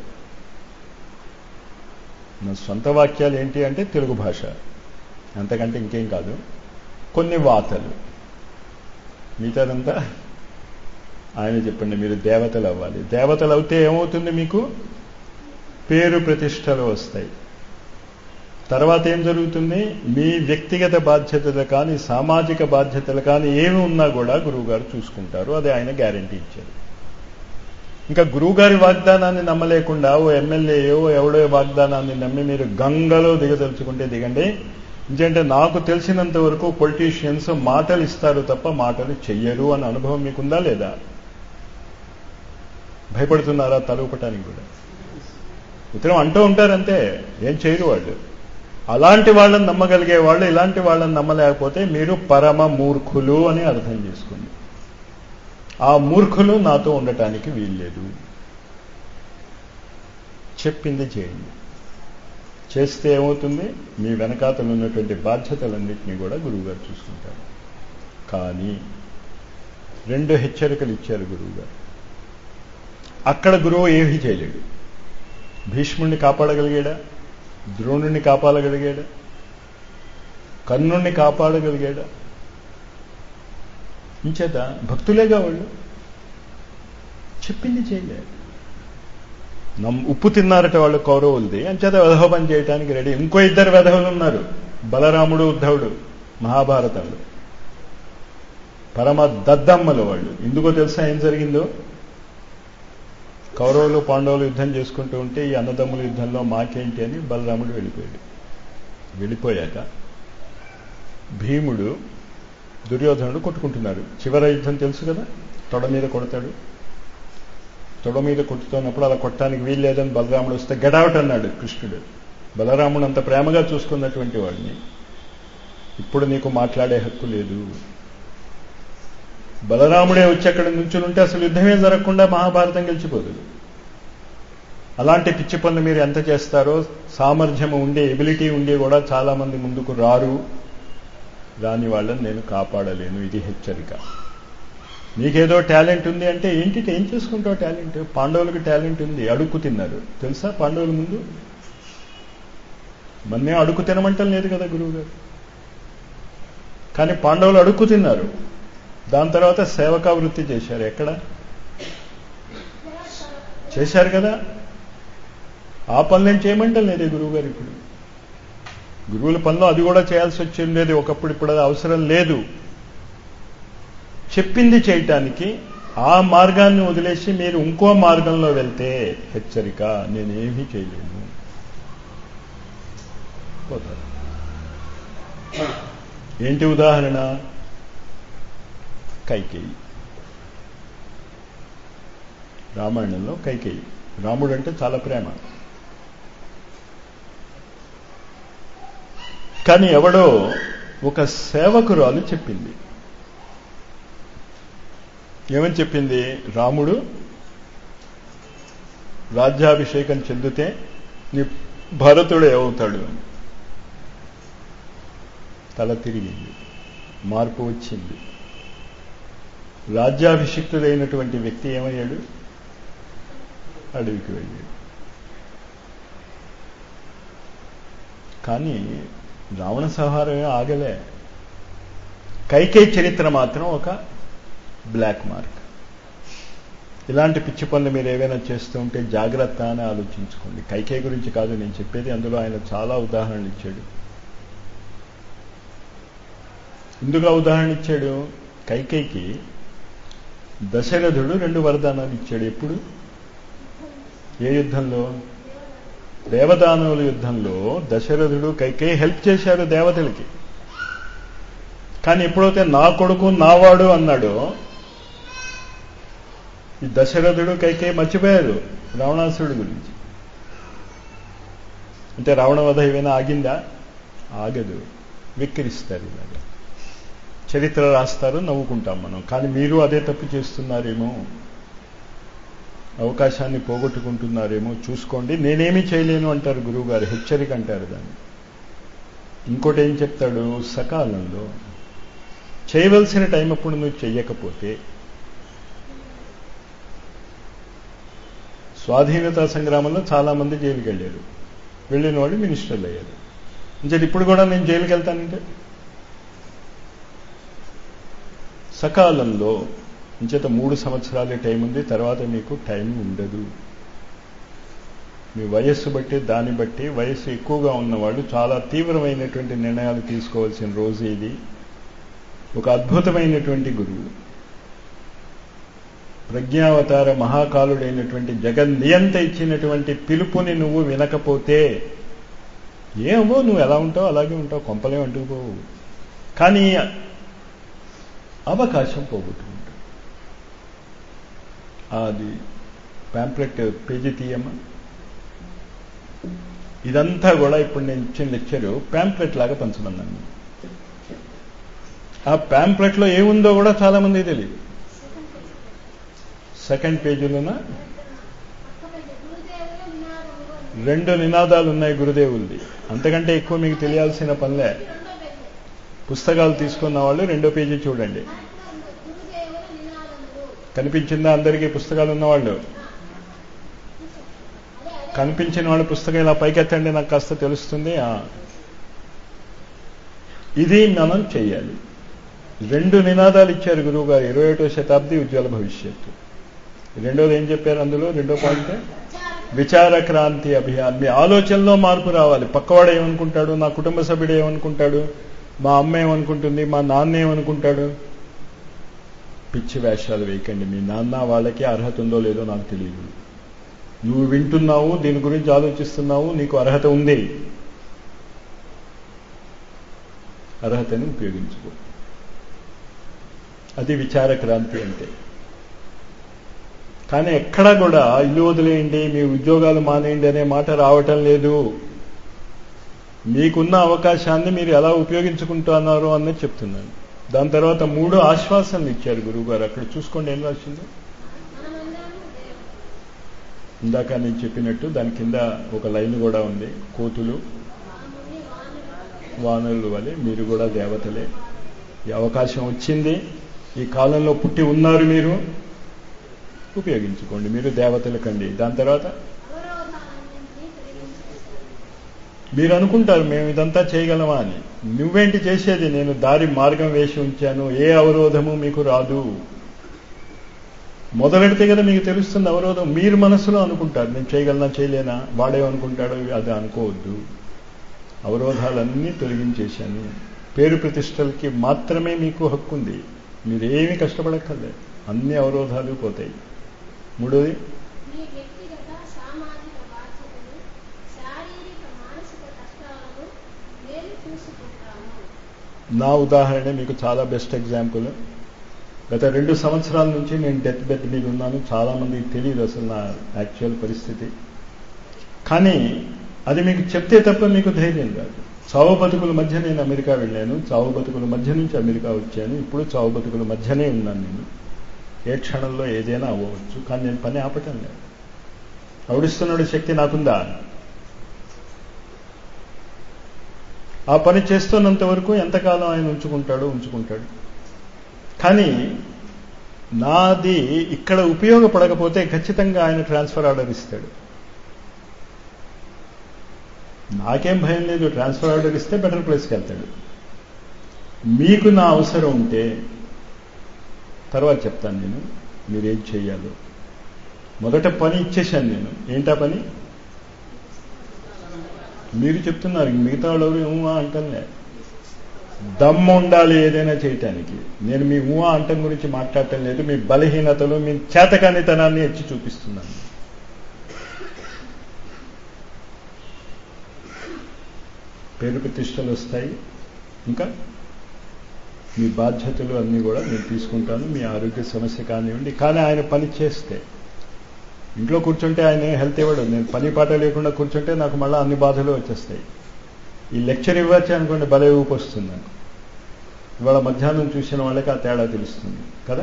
నా సొంత వాక్యాలు ఏంటి అంటే తెలుగు భాష అంతకంటే ఇంకేం కాదు కొన్ని వాతలు మిగతాదంతా ఆయన చెప్పండి మీరు దేవతలు అవ్వాలి దేవతలు అవుతే ఏమవుతుంది మీకు పేరు ప్రతిష్టలు వస్తాయి తర్వాత ఏం జరుగుతుంది మీ వ్యక్తిగత బాధ్యతలు కానీ సామాజిక బాధ్యతలు కానీ ఏమి ఉన్నా కూడా గురువుగారు చూసుకుంటారు అది ఆయన గ్యారంటీ ఇచ్చారు ఇంకా గురువుగారి వాగ్దానాన్ని నమ్మలేకుండా ఓ ఎమ్మెల్యేయో ఎవడో వాగ్దానాన్ని నమ్మి మీరు గంగలో దిగదలుచుకుంటే దిగండి ఎందుకంటే నాకు తెలిసినంత వరకు పొలిటీషియన్స్ మాటలు ఇస్తారు తప్ప మాటలు చెయ్యరు అన్న అనుభవం మీకుందా లేదా భయపడుతున్నారా తలూపటానికి కూడా ఉత్తరం అంటూ ఉంటారంతే ఏం చేయరు వాళ్ళు అలాంటి వాళ్ళని నమ్మగలిగే వాళ్ళు ఇలాంటి వాళ్ళని నమ్మలేకపోతే మీరు పరమ మూర్ఖులు అని అర్థం చేసుకోండి ఆ మూర్ఖులు నాతో ఉండటానికి వీల్లేదు చెప్పింది చేయండి చేస్తే ఏమవుతుంది మీ వెనకాతలు ఉన్నటువంటి బాధ్యతలన్నింటినీ కూడా గురువుగారు చూసుకుంటారు కానీ రెండు హెచ్చరికలు ఇచ్చారు గురువుగారు అక్కడ గురువు ఏమీ చేయలేడు భీష్ముణ్ణి కాపాడగలిగాడా ద్రోణుణ్ణి కాపాడగలిగాడా కర్ణుణ్ణి కాపాడగలిగాడా ఇంచేత భక్తులేగా వాళ్ళు చెప్పింది చేయలేదు నమ్ ఉప్పు తిన్నారట వాళ్ళు కౌరవులది అంచేత వెధవపని చేయడానికి రెడీ ఇంకో ఇద్దరు వెధవులు ఉన్నారు బలరాముడు ఉద్ధవుడు మహాభారతంలో పరమ దద్దమ్మలు వాళ్ళు ఎందుకో తెలుసా ఏం జరిగిందో కౌరవులు పాండవులు యుద్ధం చేసుకుంటూ ఉంటే ఈ అన్నదమ్ముల యుద్ధంలో మాకేంటి అని బలరాముడు వెళ్ళిపోయాడు వెళ్ళిపోయాక భీముడు దుర్యోధనుడు కొట్టుకుంటున్నారు చివరి యుద్ధం తెలుసు కదా తొడ మీద కొడతాడు తొడ మీద కొట్టుతున్నప్పుడు అలా కొట్టడానికి వీలు లేదని బలరాముడు వస్తే గెడౌట్ అన్నాడు కృష్ణుడు బలరాముడు అంత ప్రేమగా చూసుకున్నటువంటి వాడిని ఇప్పుడు నీకు మాట్లాడే హక్కు లేదు బలరాముడే వచ్చి అక్కడ నుంచుని ఉంటే అసలు యుద్ధమే జరగకుండా మహాభారతం గెలిచిపోదు అలాంటి పిచ్చి పనులు మీరు ఎంత చేస్తారో సామర్థ్యం ఉండే ఎబిలిటీ ఉండి కూడా చాలా మంది ముందుకు రారు రాని వాళ్ళని నేను కాపాడలేను ఇది హెచ్చరిక నీకేదో టాలెంట్ ఉంది అంటే ఏంటి ఏం చేసుకుంటావు టాలెంట్ పాండవులకు టాలెంట్ ఉంది అడుక్కు తిన్నారు తెలుసా పాండవుల ముందు మన్నే అడుక్కు తినమంటం లేదు కదా గురువు గారు కానీ పాండవులు అడుక్కు తిన్నారు దాని తర్వాత సేవకా వృత్తి చేశారు ఎక్కడ చేశారు కదా ఆ పనులు ఏం చేయమంటాం లేదే గురువు గారు ఇప్పుడు గురువుల పనిలో అది కూడా చేయాల్సి వచ్చి ఉండేది ఒకప్పుడు ఇప్పుడు అది అవసరం లేదు చెప్పింది చేయటానికి ఆ మార్గాన్ని వదిలేసి మీరు ఇంకో మార్గంలో వెళ్తే హెచ్చరిక నేనేమీ చేయలేను పోతారు ఏంటి ఉదాహరణ కైకేయి రామాయణంలో కైకేయి రాముడు అంటే చాలా ప్రేమ కానీ ఎవడో ఒక సేవకురాలు చెప్పింది ఏమని చెప్పింది రాముడు రాజ్యాభిషేకం చెందితే నీ భరతుడు ఏమవుతాడు అని తల తిరిగింది మార్పు వచ్చింది రాజ్యాభిషిక్తుడైనటువంటి వ్యక్తి ఏమయ్యాడు అడవికి వెళ్ళాడు కానీ రావణ సంహారమే ఆగలే కైకే చరిత్ర మాత్రం ఒక బ్లాక్ మార్క్ ఇలాంటి పిచ్చి పనులు మీరు ఏవైనా చేస్తూ ఉంటే జాగ్రత్త అని ఆలోచించుకోండి కైకే గురించి కాదు నేను చెప్పేది అందులో ఆయన చాలా ఉదాహరణలు ఇచ్చాడు ఎందుకు ఆ ఉదాహరణ ఇచ్చాడు కైకేయికి దశరథుడు రెండు వరదానాలు ఇచ్చాడు ఎప్పుడు ఏ యుద్ధంలో దేవదానవుల యుద్ధంలో దశరథుడు కైకేయి హెల్ప్ చేశాడు దేవతలకి కానీ ఎప్పుడైతే నా కొడుకు నావాడు అన్నాడో ఈ దశరథుడు కైకేయి మర్చిపోయారు రావణాసురుడు గురించి అంటే రావణ వధ ఏమైనా ఆగిందా ఆగదు విక్కిరిస్తారు ఇలాగ చరిత్ర రాస్తారు నవ్వుకుంటాం మనం కానీ మీరు అదే తప్పు చేస్తున్నారేమో అవకాశాన్ని పోగొట్టుకుంటున్నారేమో చూసుకోండి నేనేమీ చేయలేను అంటారు గురువుగారు హెచ్చరిక అంటారు దాన్ని ఇంకోటి ఏం చెప్తాడు సకాలంలో చేయవలసిన టైం అప్పుడు నువ్వు చెయ్యకపోతే స్వాధీనతా సంగ్రామంలో చాలా మంది జైలుకి వెళ్ళారు వెళ్ళిన వాళ్ళు మినిస్టర్లు అయ్యారు అంటే ఇప్పుడు కూడా నేను జైలుకి వెళ్తానంటే సకాలంలో ఇంచేత మూడు సంవత్సరాలే టైం ఉంది తర్వాత మీకు టైం ఉండదు మీ వయస్సు బట్టి దాన్ని బట్టి వయస్సు ఎక్కువగా ఉన్నవాళ్ళు చాలా తీవ్రమైనటువంటి నిర్ణయాలు తీసుకోవాల్సిన రోజు ఇది ఒక అద్భుతమైనటువంటి గురువు ప్రజ్ఞావతార మహాకాలుడైనటువంటి జగన్ నియంత ఇచ్చినటువంటి పిలుపుని నువ్వు వినకపోతే ఏమో నువ్వు ఎలా ఉంటావు అలాగే ఉంటావు కొంపలే అంటుకుపోవు కానీ అవకాశం పోగొట్టుకుంటావు అది ప్యాంప్లెట్ పేజీ తీయమ్మా ఇదంతా కూడా ఇప్పుడు నేను ఇచ్చిన లెక్చరు ప్యాంప్లెట్ లాగా పంచమన్నాను ఆ ప్యాంప్లెట్లో ఏముందో కూడా చాలా మంది తెలియదు సెకండ్ పేజీలోన రెండు నినాదాలు ఉన్నాయి గురుదేవుల్ది అంతకంటే ఎక్కువ మీకు తెలియాల్సిన పనిలే పుస్తకాలు తీసుకున్న వాళ్ళు రెండో పేజీ చూడండి కనిపించిందా అందరికీ పుస్తకాలు ఉన్నవాళ్ళు కనిపించిన వాళ్ళ పుస్తకం ఇలా పైకెత్తండి నాకు కాస్త తెలుస్తుంది ఇది మనం చెయ్యాలి రెండు నినాదాలు ఇచ్చారు గురువు గారు ఇరవై ఒకటో శతాబ్ది ఉజ్వల భవిష్యత్తు రెండోది ఏం చెప్పారు అందులో రెండో పాయింట్ విచార క్రాంతి అభియాన్ మీ ఆలోచనలో మార్పు రావాలి పక్కవాడు ఏమనుకుంటాడు నా కుటుంబ సభ్యుడు ఏమనుకుంటాడు మా అమ్మ ఏమనుకుంటుంది మా నాన్న ఏమనుకుంటాడు పిచ్చి వేషాలు వేయకండి మీ నాన్న వాళ్ళకి అర్హత ఉందో లేదో నాకు తెలియదు నువ్వు వింటున్నావు దీని గురించి ఆలోచిస్తున్నావు నీకు అర్హత ఉంది అర్హతని ఉపయోగించుకో అది విచార క్రాంతి అంటే కానీ ఎక్కడా కూడా ఇల్లు వదిలేయండి మీ ఉద్యోగాలు మానేయండి అనే మాట రావటం లేదు మీకున్న అవకాశాన్ని మీరు ఎలా ఉపయోగించుకుంటున్నారు అన్నది చెప్తున్నాను దాని తర్వాత మూడు ఆశ్వాసనలు ఇచ్చారు గురువుగారు అక్కడ చూసుకోండి ఏం రాసిందో ఇందాక నేను చెప్పినట్టు దాని కింద ఒక లైన్ కూడా ఉంది కోతులు వానరులు వలె మీరు కూడా దేవతలే ఈ అవకాశం వచ్చింది ఈ కాలంలో పుట్టి ఉన్నారు మీరు ఉపయోగించుకోండి మీరు దేవతలు కండి దాని తర్వాత మీరు అనుకుంటారు మేము ఇదంతా చేయగలమా అని నువ్వేంటి చేసేది నేను దారి మార్గం వేసి ఉంచాను ఏ అవరోధము మీకు రాదు మొదలెడితే కదా మీకు తెలుస్తుంది అవరోధం మీరు మనసులో అనుకుంటారు నేను చేయగలనా చేయలేనా వాడేమనుకుంటాడో అది అనుకోవద్దు అవరోధాలన్నీ తొలగించేశాను పేరు ప్రతిష్టలకి మాత్రమే మీకు హక్కు ఉంది మీరేమీ కష్టపడక్కర్లే అన్ని అవరోధాలు పోతాయి మూడోది మీ వ్యక్తిగత సామాజిక బాధ్యతలు శారీరక మానసిక కష్టాలను నేను చూసుకుంటాను నా ఉదాహరణ మీకు చాలా బెస్ట్ ఎగ్జాంపుల్ గత రెండు సంవత్సరాల నుంచి నేను డెత్ బెడ్ మీద ఉన్నాను చాలా మందికి తెలియదు అసలు నా యాక్చువల్ పరిస్థితి కానీ అది మీకు చెప్తే తప్ప మీకు ధైర్యం కాదు చావు బతుకుల మధ్య నేను అమెరికా వెళ్ళాను చావు బతుకుల మధ్య నుంచి అమెరికా వచ్చాను ఇప్పుడు చావు బతుకుల మధ్యనే ఉన్నాను నేను ఏ క్షణంలో ఏదైనా అవ్వవచ్చు కానీ నేను పని ఆపటం లేదు ఆవిడిస్తున్నాడు శక్తి నాకుందా ఆ పని చేస్తున్నంత వరకు ఎంతకాలం ఆయన ఉంచుకుంటాడో ఉంచుకుంటాడు కానీ నాది ఇక్కడ ఉపయోగపడకపోతే ఖచ్చితంగా ఆయన ట్రాన్స్ఫర్ ఆర్డర్ ఇస్తాడు నాకేం భయం లేదు ట్రాన్స్ఫర్ ఆర్డర్ ఇస్తే బెటర్ ప్లేస్కి వెళ్తాడు మీకు నా అవసరం ఉంటే తర్వాత చెప్తాను నేను మీరేం చేయాలో మొదట పని ఇచ్చేశాను నేను ఏంటా పని మీరు చెప్తున్నారు మిగతా వాళ్ళు ఎవరు ఏమో అంటలే దమ్ము ఉండాలి ఏదైనా చేయటానికి నేను మీ ఊహ అంటం గురించి మాట్లాడటం లేదు మీ బలహీనతలు మీ చేతకానితనాన్ని ఎత్తి చూపిస్తున్నాను పేరు ప్రతిష్టలు వస్తాయి ఇంకా మీ బాధ్యతలు అన్నీ కూడా నేను తీసుకుంటాను మీ ఆరోగ్య సమస్య కానివ్వండి కానీ ఆయన పని చేస్తే ఇంట్లో కూర్చుంటే ఆయన హెల్త్ ఇవ్వడు నేను పని పాట లేకుండా కూర్చుంటే నాకు మళ్ళీ అన్ని బాధలు వచ్చేస్తాయి ఈ లెక్చర్ ఇవ్వచ్చు అనుకోండి భలే ఊపి వస్తుంది నాకు ఇవాళ మధ్యాహ్నం చూసిన వాళ్ళకి ఆ తేడా తెలుస్తుంది కదా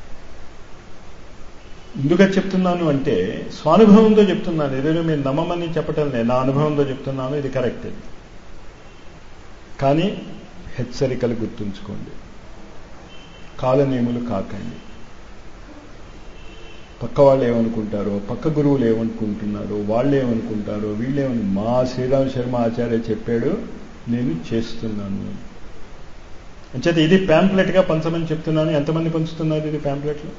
ఎందుకు చెప్తున్నాను అంటే స్వానుభవంతో చెప్తున్నాను ఏదైనా మీరు నమ్మమని చెప్పటం లేదు నా అనుభవంతో చెప్తున్నాను ఇది కరెక్ట్ కానీ హెచ్చరికలు గుర్తుంచుకోండి కాలనియములు కాకండి పక్క వాళ్ళు ఏమనుకుంటారో పక్క గురువులు ఏమనుకుంటున్నారో వాళ్ళు ఏమనుకుంటారో వీళ్ళేమని మా శ్రీరామ్ శర్మ ఆచార్య చెప్పాడు నేను చేస్తున్నాను అంచేత ఇది ప్యాంప్లెట్గా పంచమని చెప్తున్నాను ఎంతమంది పంచుతున్నారు ఇది ప్యాంప్లెట్లు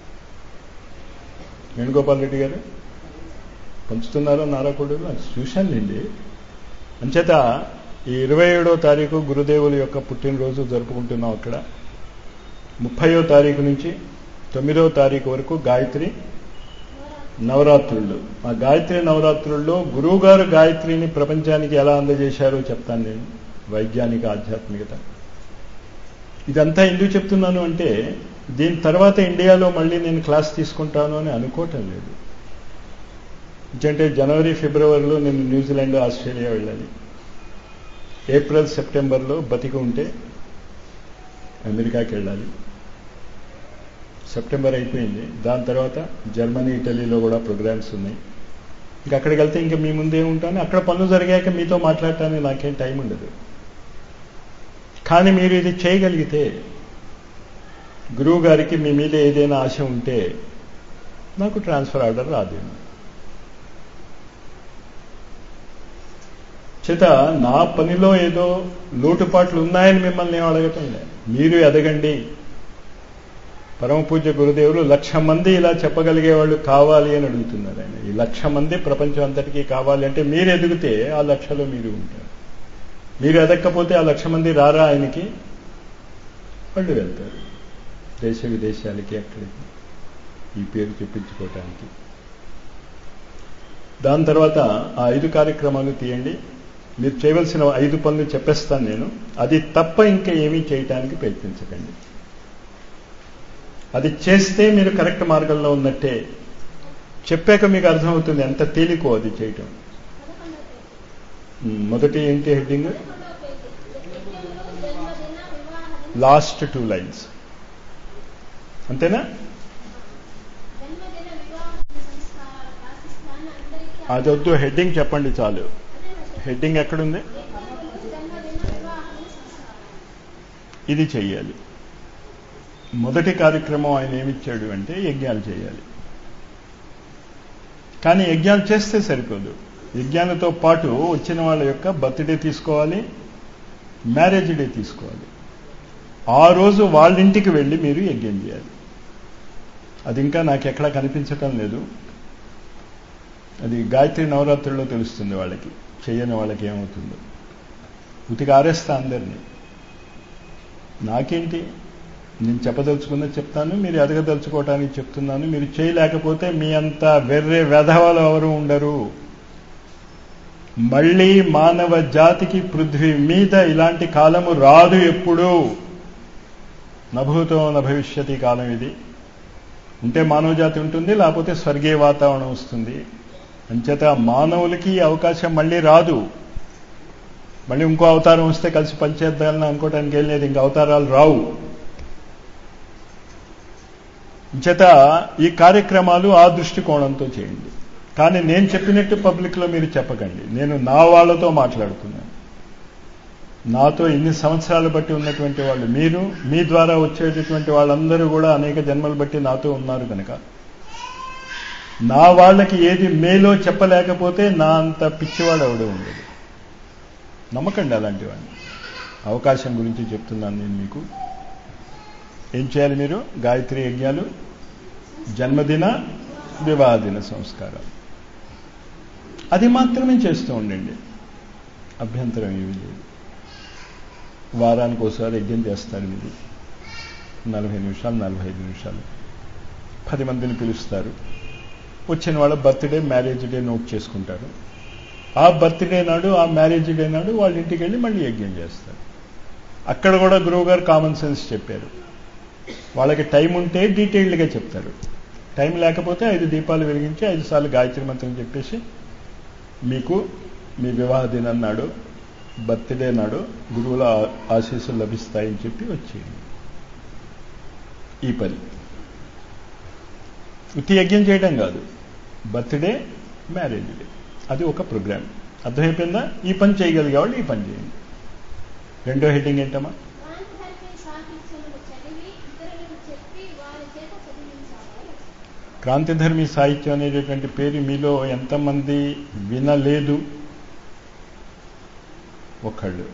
వేణుగోపాల్ రెడ్డి గారు పంచుతున్నారో నారాకుడు చూశానులేండి అంచేత ఈ ఇరవై ఏడో తారీఖు గురుదేవుల యొక్క పుట్టినరోజు జరుపుకుంటున్నాం అక్కడ ముప్పయో తారీఖు నుంచి తొమ్మిదో తారీఖు వరకు గాయత్రి నవరాత్రులు ఆ గాయత్రి నవరాత్రుల్లో గురువుగారు గాయత్రిని ప్రపంచానికి ఎలా అందజేశారో చెప్తాను నేను వైజ్ఞానిక ఆధ్యాత్మికత ఇదంతా ఎందుకు చెప్తున్నాను అంటే దీని తర్వాత ఇండియాలో మళ్ళీ నేను క్లాస్ తీసుకుంటాను అని అనుకోవటం లేదు ఎందుకంటే జనవరి ఫిబ్రవరిలో నేను న్యూజిలాండ్ ఆస్ట్రేలియా వెళ్ళాలి ఏప్రిల్ సెప్టెంబర్లో బతికి ఉంటే అమెరికాకి వెళ్ళాలి సెప్టెంబర్ అయిపోయింది దాని తర్వాత జర్మనీ ఇటలీలో కూడా ప్రోగ్రామ్స్ ఉన్నాయి ఇంకా అక్కడికి వెళ్తే ఇంకా మీ ముందే ఉంటాను అక్కడ పనులు జరిగాక మీతో మాట్లాడటానికి నాకేం టైం ఉండదు కానీ మీరు ఇది చేయగలిగితే గురువు గారికి మీ మీద ఏదైనా ఆశ ఉంటే నాకు ట్రాన్స్ఫర్ ఆర్డర్ రాదేమో చేత నా పనిలో ఏదో లోటుపాట్లు ఉన్నాయని మిమ్మల్ని ఏం అడగటం లే మీరు ఎదగండి పరమ పూజ్య గురుదేవులు లక్ష మంది ఇలా చెప్పగలిగే వాళ్ళు కావాలి అని అడుగుతున్నారు ఆయన ఈ లక్ష మంది ప్రపంచం అంతటికీ కావాలి అంటే మీరు ఎదిగితే ఆ లక్షలో మీరు ఉంటారు మీరు ఎదక్కపోతే ఆ లక్ష మంది రారా ఆయనకి వాళ్ళు వెళ్తారు దేశ విదేశాలకి అక్కడికి ఈ పేరు చెప్పించుకోవటానికి దాని తర్వాత ఆ ఐదు కార్యక్రమాలు తీయండి మీరు చేయవలసిన ఐదు పనులు చెప్పేస్తాను నేను అది తప్ప ఇంకా ఏమీ చేయటానికి ప్రయత్నించకండి అది చేస్తే మీరు కరెక్ట్ మార్గంలో ఉన్నట్టే చెప్పాక మీకు అర్థమవుతుంది ఎంత తేలికో అది చేయటం పదకొండవ పేజీ ఉమ్, మొదటి ఏంటి హెడ్డింగ్ పదకొండవ పేజీ యజ్ఞములు జన్మదిన వివాహ లాస్ట్ టూ లైన్స్ అంతేనా జన్మదిన వివాహ సంస్కారాల పాకిస్తాన్ అందరికీ అది వద్దు హెడ్డింగ్ చెప్పండి చాలు అదే మరి హెడ్డింగ్ ఎక్కడుంది యజ్ఞములు జన్మదిన వివాహ సంస్కారాలు ఇది చెయ్యాలి మొదటి కార్యక్రమం ఆయన ఏమిచ్చాడు అంటే యజ్ఞాలు చేయాలి కానీ యజ్ఞాలు చేస్తే సరిపోదు యజ్ఞాలతో పాటు వచ్చిన వాళ్ళ యొక్క బర్త్డే తీసుకోవాలి మ్యారేజ్ డే తీసుకోవాలి ఆ రోజు వాళ్ళ ఇంటికి వెళ్ళి మీరు యజ్ఞం చేయాలి అది ఇంకా నాకు ఎక్కడా కనిపించటం లేదు అది గాయత్రి నవరాత్రుల్లో తెలుస్తుంది వాళ్ళకి చెయ్యని వాళ్ళకి ఏమవుతుందో ఉతికి ఆరేస్తా అందరినీ నాకేంటి నేను చెప్పదలుచుకున్నది చెప్తాను మీరు ఎదగదలుచుకోవటానికి చెప్తున్నాను మీరు చేయలేకపోతే మీ అంత వెర్రే వెధవలు ఎవరు ఉండరు మళ్ళీ మానవ జాతికి పృథ్వీ మీద ఇలాంటి కాలము రాదు ఎప్పుడు నభూతో నభవిష్యతి కాలం ఇది ఉంటే మానవ జాతి ఉంటుంది లేకపోతే స్వర్గీయ వాతావరణం వస్తుంది అంచేత మానవులకి ఈ అవకాశం మళ్ళీ రాదు మళ్ళీ ఇంకో అవతారం వస్తే కలిసి పనిచేద్దామని అనుకోవడానికి ఏం లేదు ఇంక అవతారాలు రావు చేత ఈ కార్యక్రమాలు ఆ దృష్టికోణంతో చేయండి కానీ నేను చెప్పినట్టు పబ్లిక్లో మీరు చెప్పకండి నేను నా వాళ్ళతో మాట్లాడుతున్నాను నాతో ఇన్ని సంవత్సరాలు బట్టి ఉన్నటువంటి వాళ్ళు మీరు మీ ద్వారా వచ్చేటటువంటి వాళ్ళందరూ కూడా అనేక జన్మలు బట్టి నాతో ఉన్నారు కనుక నా వాళ్ళకి ఏది మేలో చెప్పలేకపోతే నా అంత పిచ్చివాడు ఎవడో ఉండదు నమ్మకండి అలాంటి వాడిని అవకాశం గురించి చెప్తున్నాను నేను మీకు ఏం చేయాలి మీరు గాయత్రి యజ్ఞాలు జన్మదిన వివాహదిన సంస్కారం అది మాత్రమే చేస్తూ ఉండండి అభ్యంతరం ఏమీ లేదు వారానికి ఒకసారి యజ్ఞం చేస్తారు మీరు నలభై నిమిషాలు నలభై ఐదు నిమిషాలు పది మందిని పిలుస్తారు వచ్చిన వాళ్ళ బర్త్డే మ్యారేజ్ డే నోట్ చేసుకుంటారు ఆ బర్త్డే నాడు ఆ మ్యారేజ్ డే నాడు వాళ్ళ ఇంటికి వెళ్ళి మళ్ళీ యజ్ఞం చేస్తారు అక్కడ కూడా గురువు గారు కామన్ సెన్స్ చెప్పారు వాళ్ళకి టైం ఉంటే డీటెయిల్డ్గా చెప్తారు టైం లేకపోతే ఐదు దీపాలు వెలిగించి ఐదు సార్లు గాయత్రి మంత్రం చెప్పేసి మీకు మీ వివాహ దినం నాడు బర్త్డే నాడు గురువుల ఆ- ఆశీస్సులు లభిస్తాయని చెప్పి వచ్చేయండి ఈ పని ఉత్తి యజ్ఞం చేయడం కాదు బర్త్డే మ్యారేజ్ డే అది ఒక ప్రోగ్రామ్ అర్థమైపోయిందా ఈ పని చేయగలిగే వాళ్ళు ఈ పని చేయండి రెండో హెడ్డింగ్ ఏంటమ్మా క్రాంతిహరికి సాహిత్యములు చదివి ఇతరులకు చెప్పి వారి చేత చదివించాలి క్రాంతిధర్మి సాహిత్యం అనేటటువంటి పేరు మీలో ఎంతమంది వినలేదు ఒకళ్ళు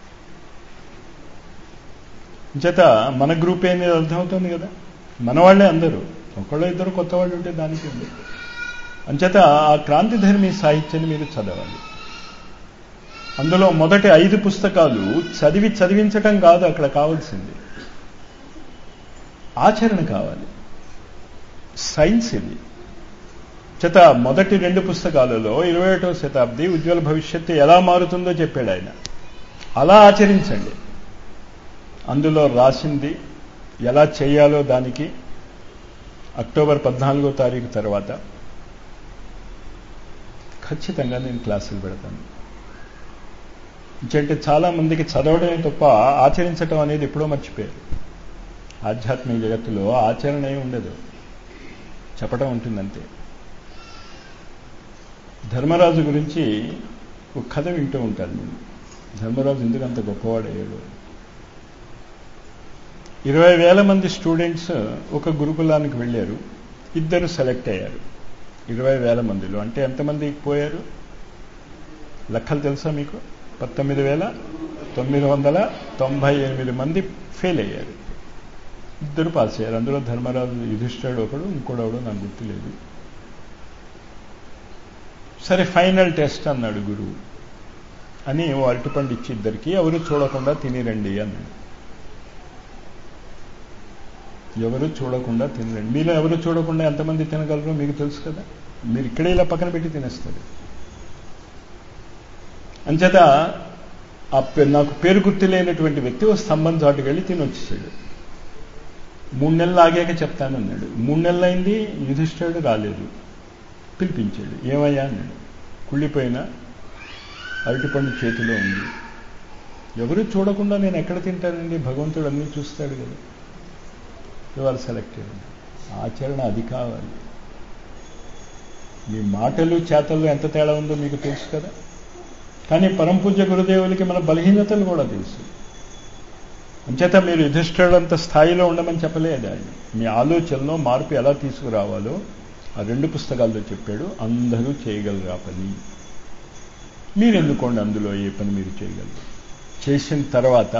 చేత మన గ్రూప్ అనేది అర్థమవుతుంది కదా మన వాళ్ళే అందరూ ఒకళ్ళు ఇద్దరు కొత్త వాళ్ళు ఉంటే దానికి ఉంది అంచేత ఆ క్రాంతిధర్మి సాహిత్యాన్ని మీరు చదవాలి అందులో మొదటి ఐదు పుస్తకాలు చదివి చదివించటం కాదు అక్కడ కావాల్సింది ఆచరణ కావాలి సైన్స్ ఇది చేత మొదటి రెండు పుస్తకాలలో ఇరవై ఒకటో శతాబ్ది ఉజ్వల భవిష్యత్తు ఎలా మారుతుందో చెప్పాడు ఆయన అలా ఆచరించండి అందులో రాసింది ఎలా చేయాలో దానికి అక్టోబర్ పద్నాలుగో తారీఖు తర్వాత ఖచ్చితంగా నేను క్లాసులు పెడతాను అంటే చాలా మందికి చదవడమే తప్ప ఆచరించటం అనేది ఎప్పుడో మర్చిపోయారు ఆధ్యాత్మిక జగత్తులో ఆచరణ ఏమి ఉండదు చెప్పడం ఉంటుందంతే ధర్మరాజు గురించి ఒక కథ వింటూ ఉంటాను నేను ధర్మరాజు ఎందుకు అంత గొప్పవాడయ్యాడు ఇరవై వేల మంది స్టూడెంట్స్ ఒక గురుకులానికి వెళ్ళారు ఇద్దరు సెలెక్ట్ అయ్యారు ఇరవై వేల మందిలో అంటే ఎంతమంది పోయారు లెక్కలు తెలుసా మీకు పంతొమ్మిది వేల తొమ్మిది వందల తొంభై ఎనిమిది మంది ఫెయిల్ అయ్యారు ఇద్దరు పాస్ అయ్యారు అందులో ధర్మరాజు యుధిష్ఠుడు ఒకడు ఇంకోడు ఒకడు నాకు గుర్తులేదు సరే ఫైనల్ టెస్ట్ అన్నాడు గురువు అని ఓ అరటిపండు ఇచ్చి ఇద్దరికి ఎవరు చూడకుండా తినిరండి అన్నాడు ఎవరు చూడకుండా తినరండి మీలో ఎవరు చూడకుండా ఎంతమంది తినగలరో మీకు తెలుసు కదా మీరు ఇక్కడే ఇలా పక్కన పెట్టి తినేస్తారు అంచేత ఆ పే- నాకు పేరు గుర్తు లేనటువంటి వ్యక్తి ఓ స్తంభం చాటుకు వెళ్ళి తిని వచ్చేసాడు మూడు నెలలు ఆగాక చెప్తానన్నాడు మూడు నెలలు అయింది యుధిష్ఠుడు రాలేదు పిలిపించాడు ఏమయ్యా అన్నాడు కుళ్ళిపోయిన అరటిపండు చేతిలో ఉంది ఎవరు చూడకుండా నేను ఎక్కడ తింటానండి భగవంతుడు అన్నీ చూస్తాడు కదా ఇవాళ సెలెక్ట్ చేయండి ఆచరణ అది కావాలి మీ మాటలు చేతల్లో ఎంత తేడా ఉందో మీకు తెలుసు కదా కానీ పరంపూజ్య గురుదేవులకి మన బలహీనతలు కూడా తెలుసు అంచేత మీరు యుధిష్ఠుడంత స్థాయిలో ఉండమని చెప్పలేదు ఆయన మీ ఆలోచనలో మార్పు ఎలా తీసుకురావాలో ఆ రెండు పుస్తకాల్లో చెప్పాడు అందరూ చేయగలరు ఆ పని మీరు ఎన్నుకోండి అందులో ఏ పని మీరు చేయగలరు చేసిన తర్వాత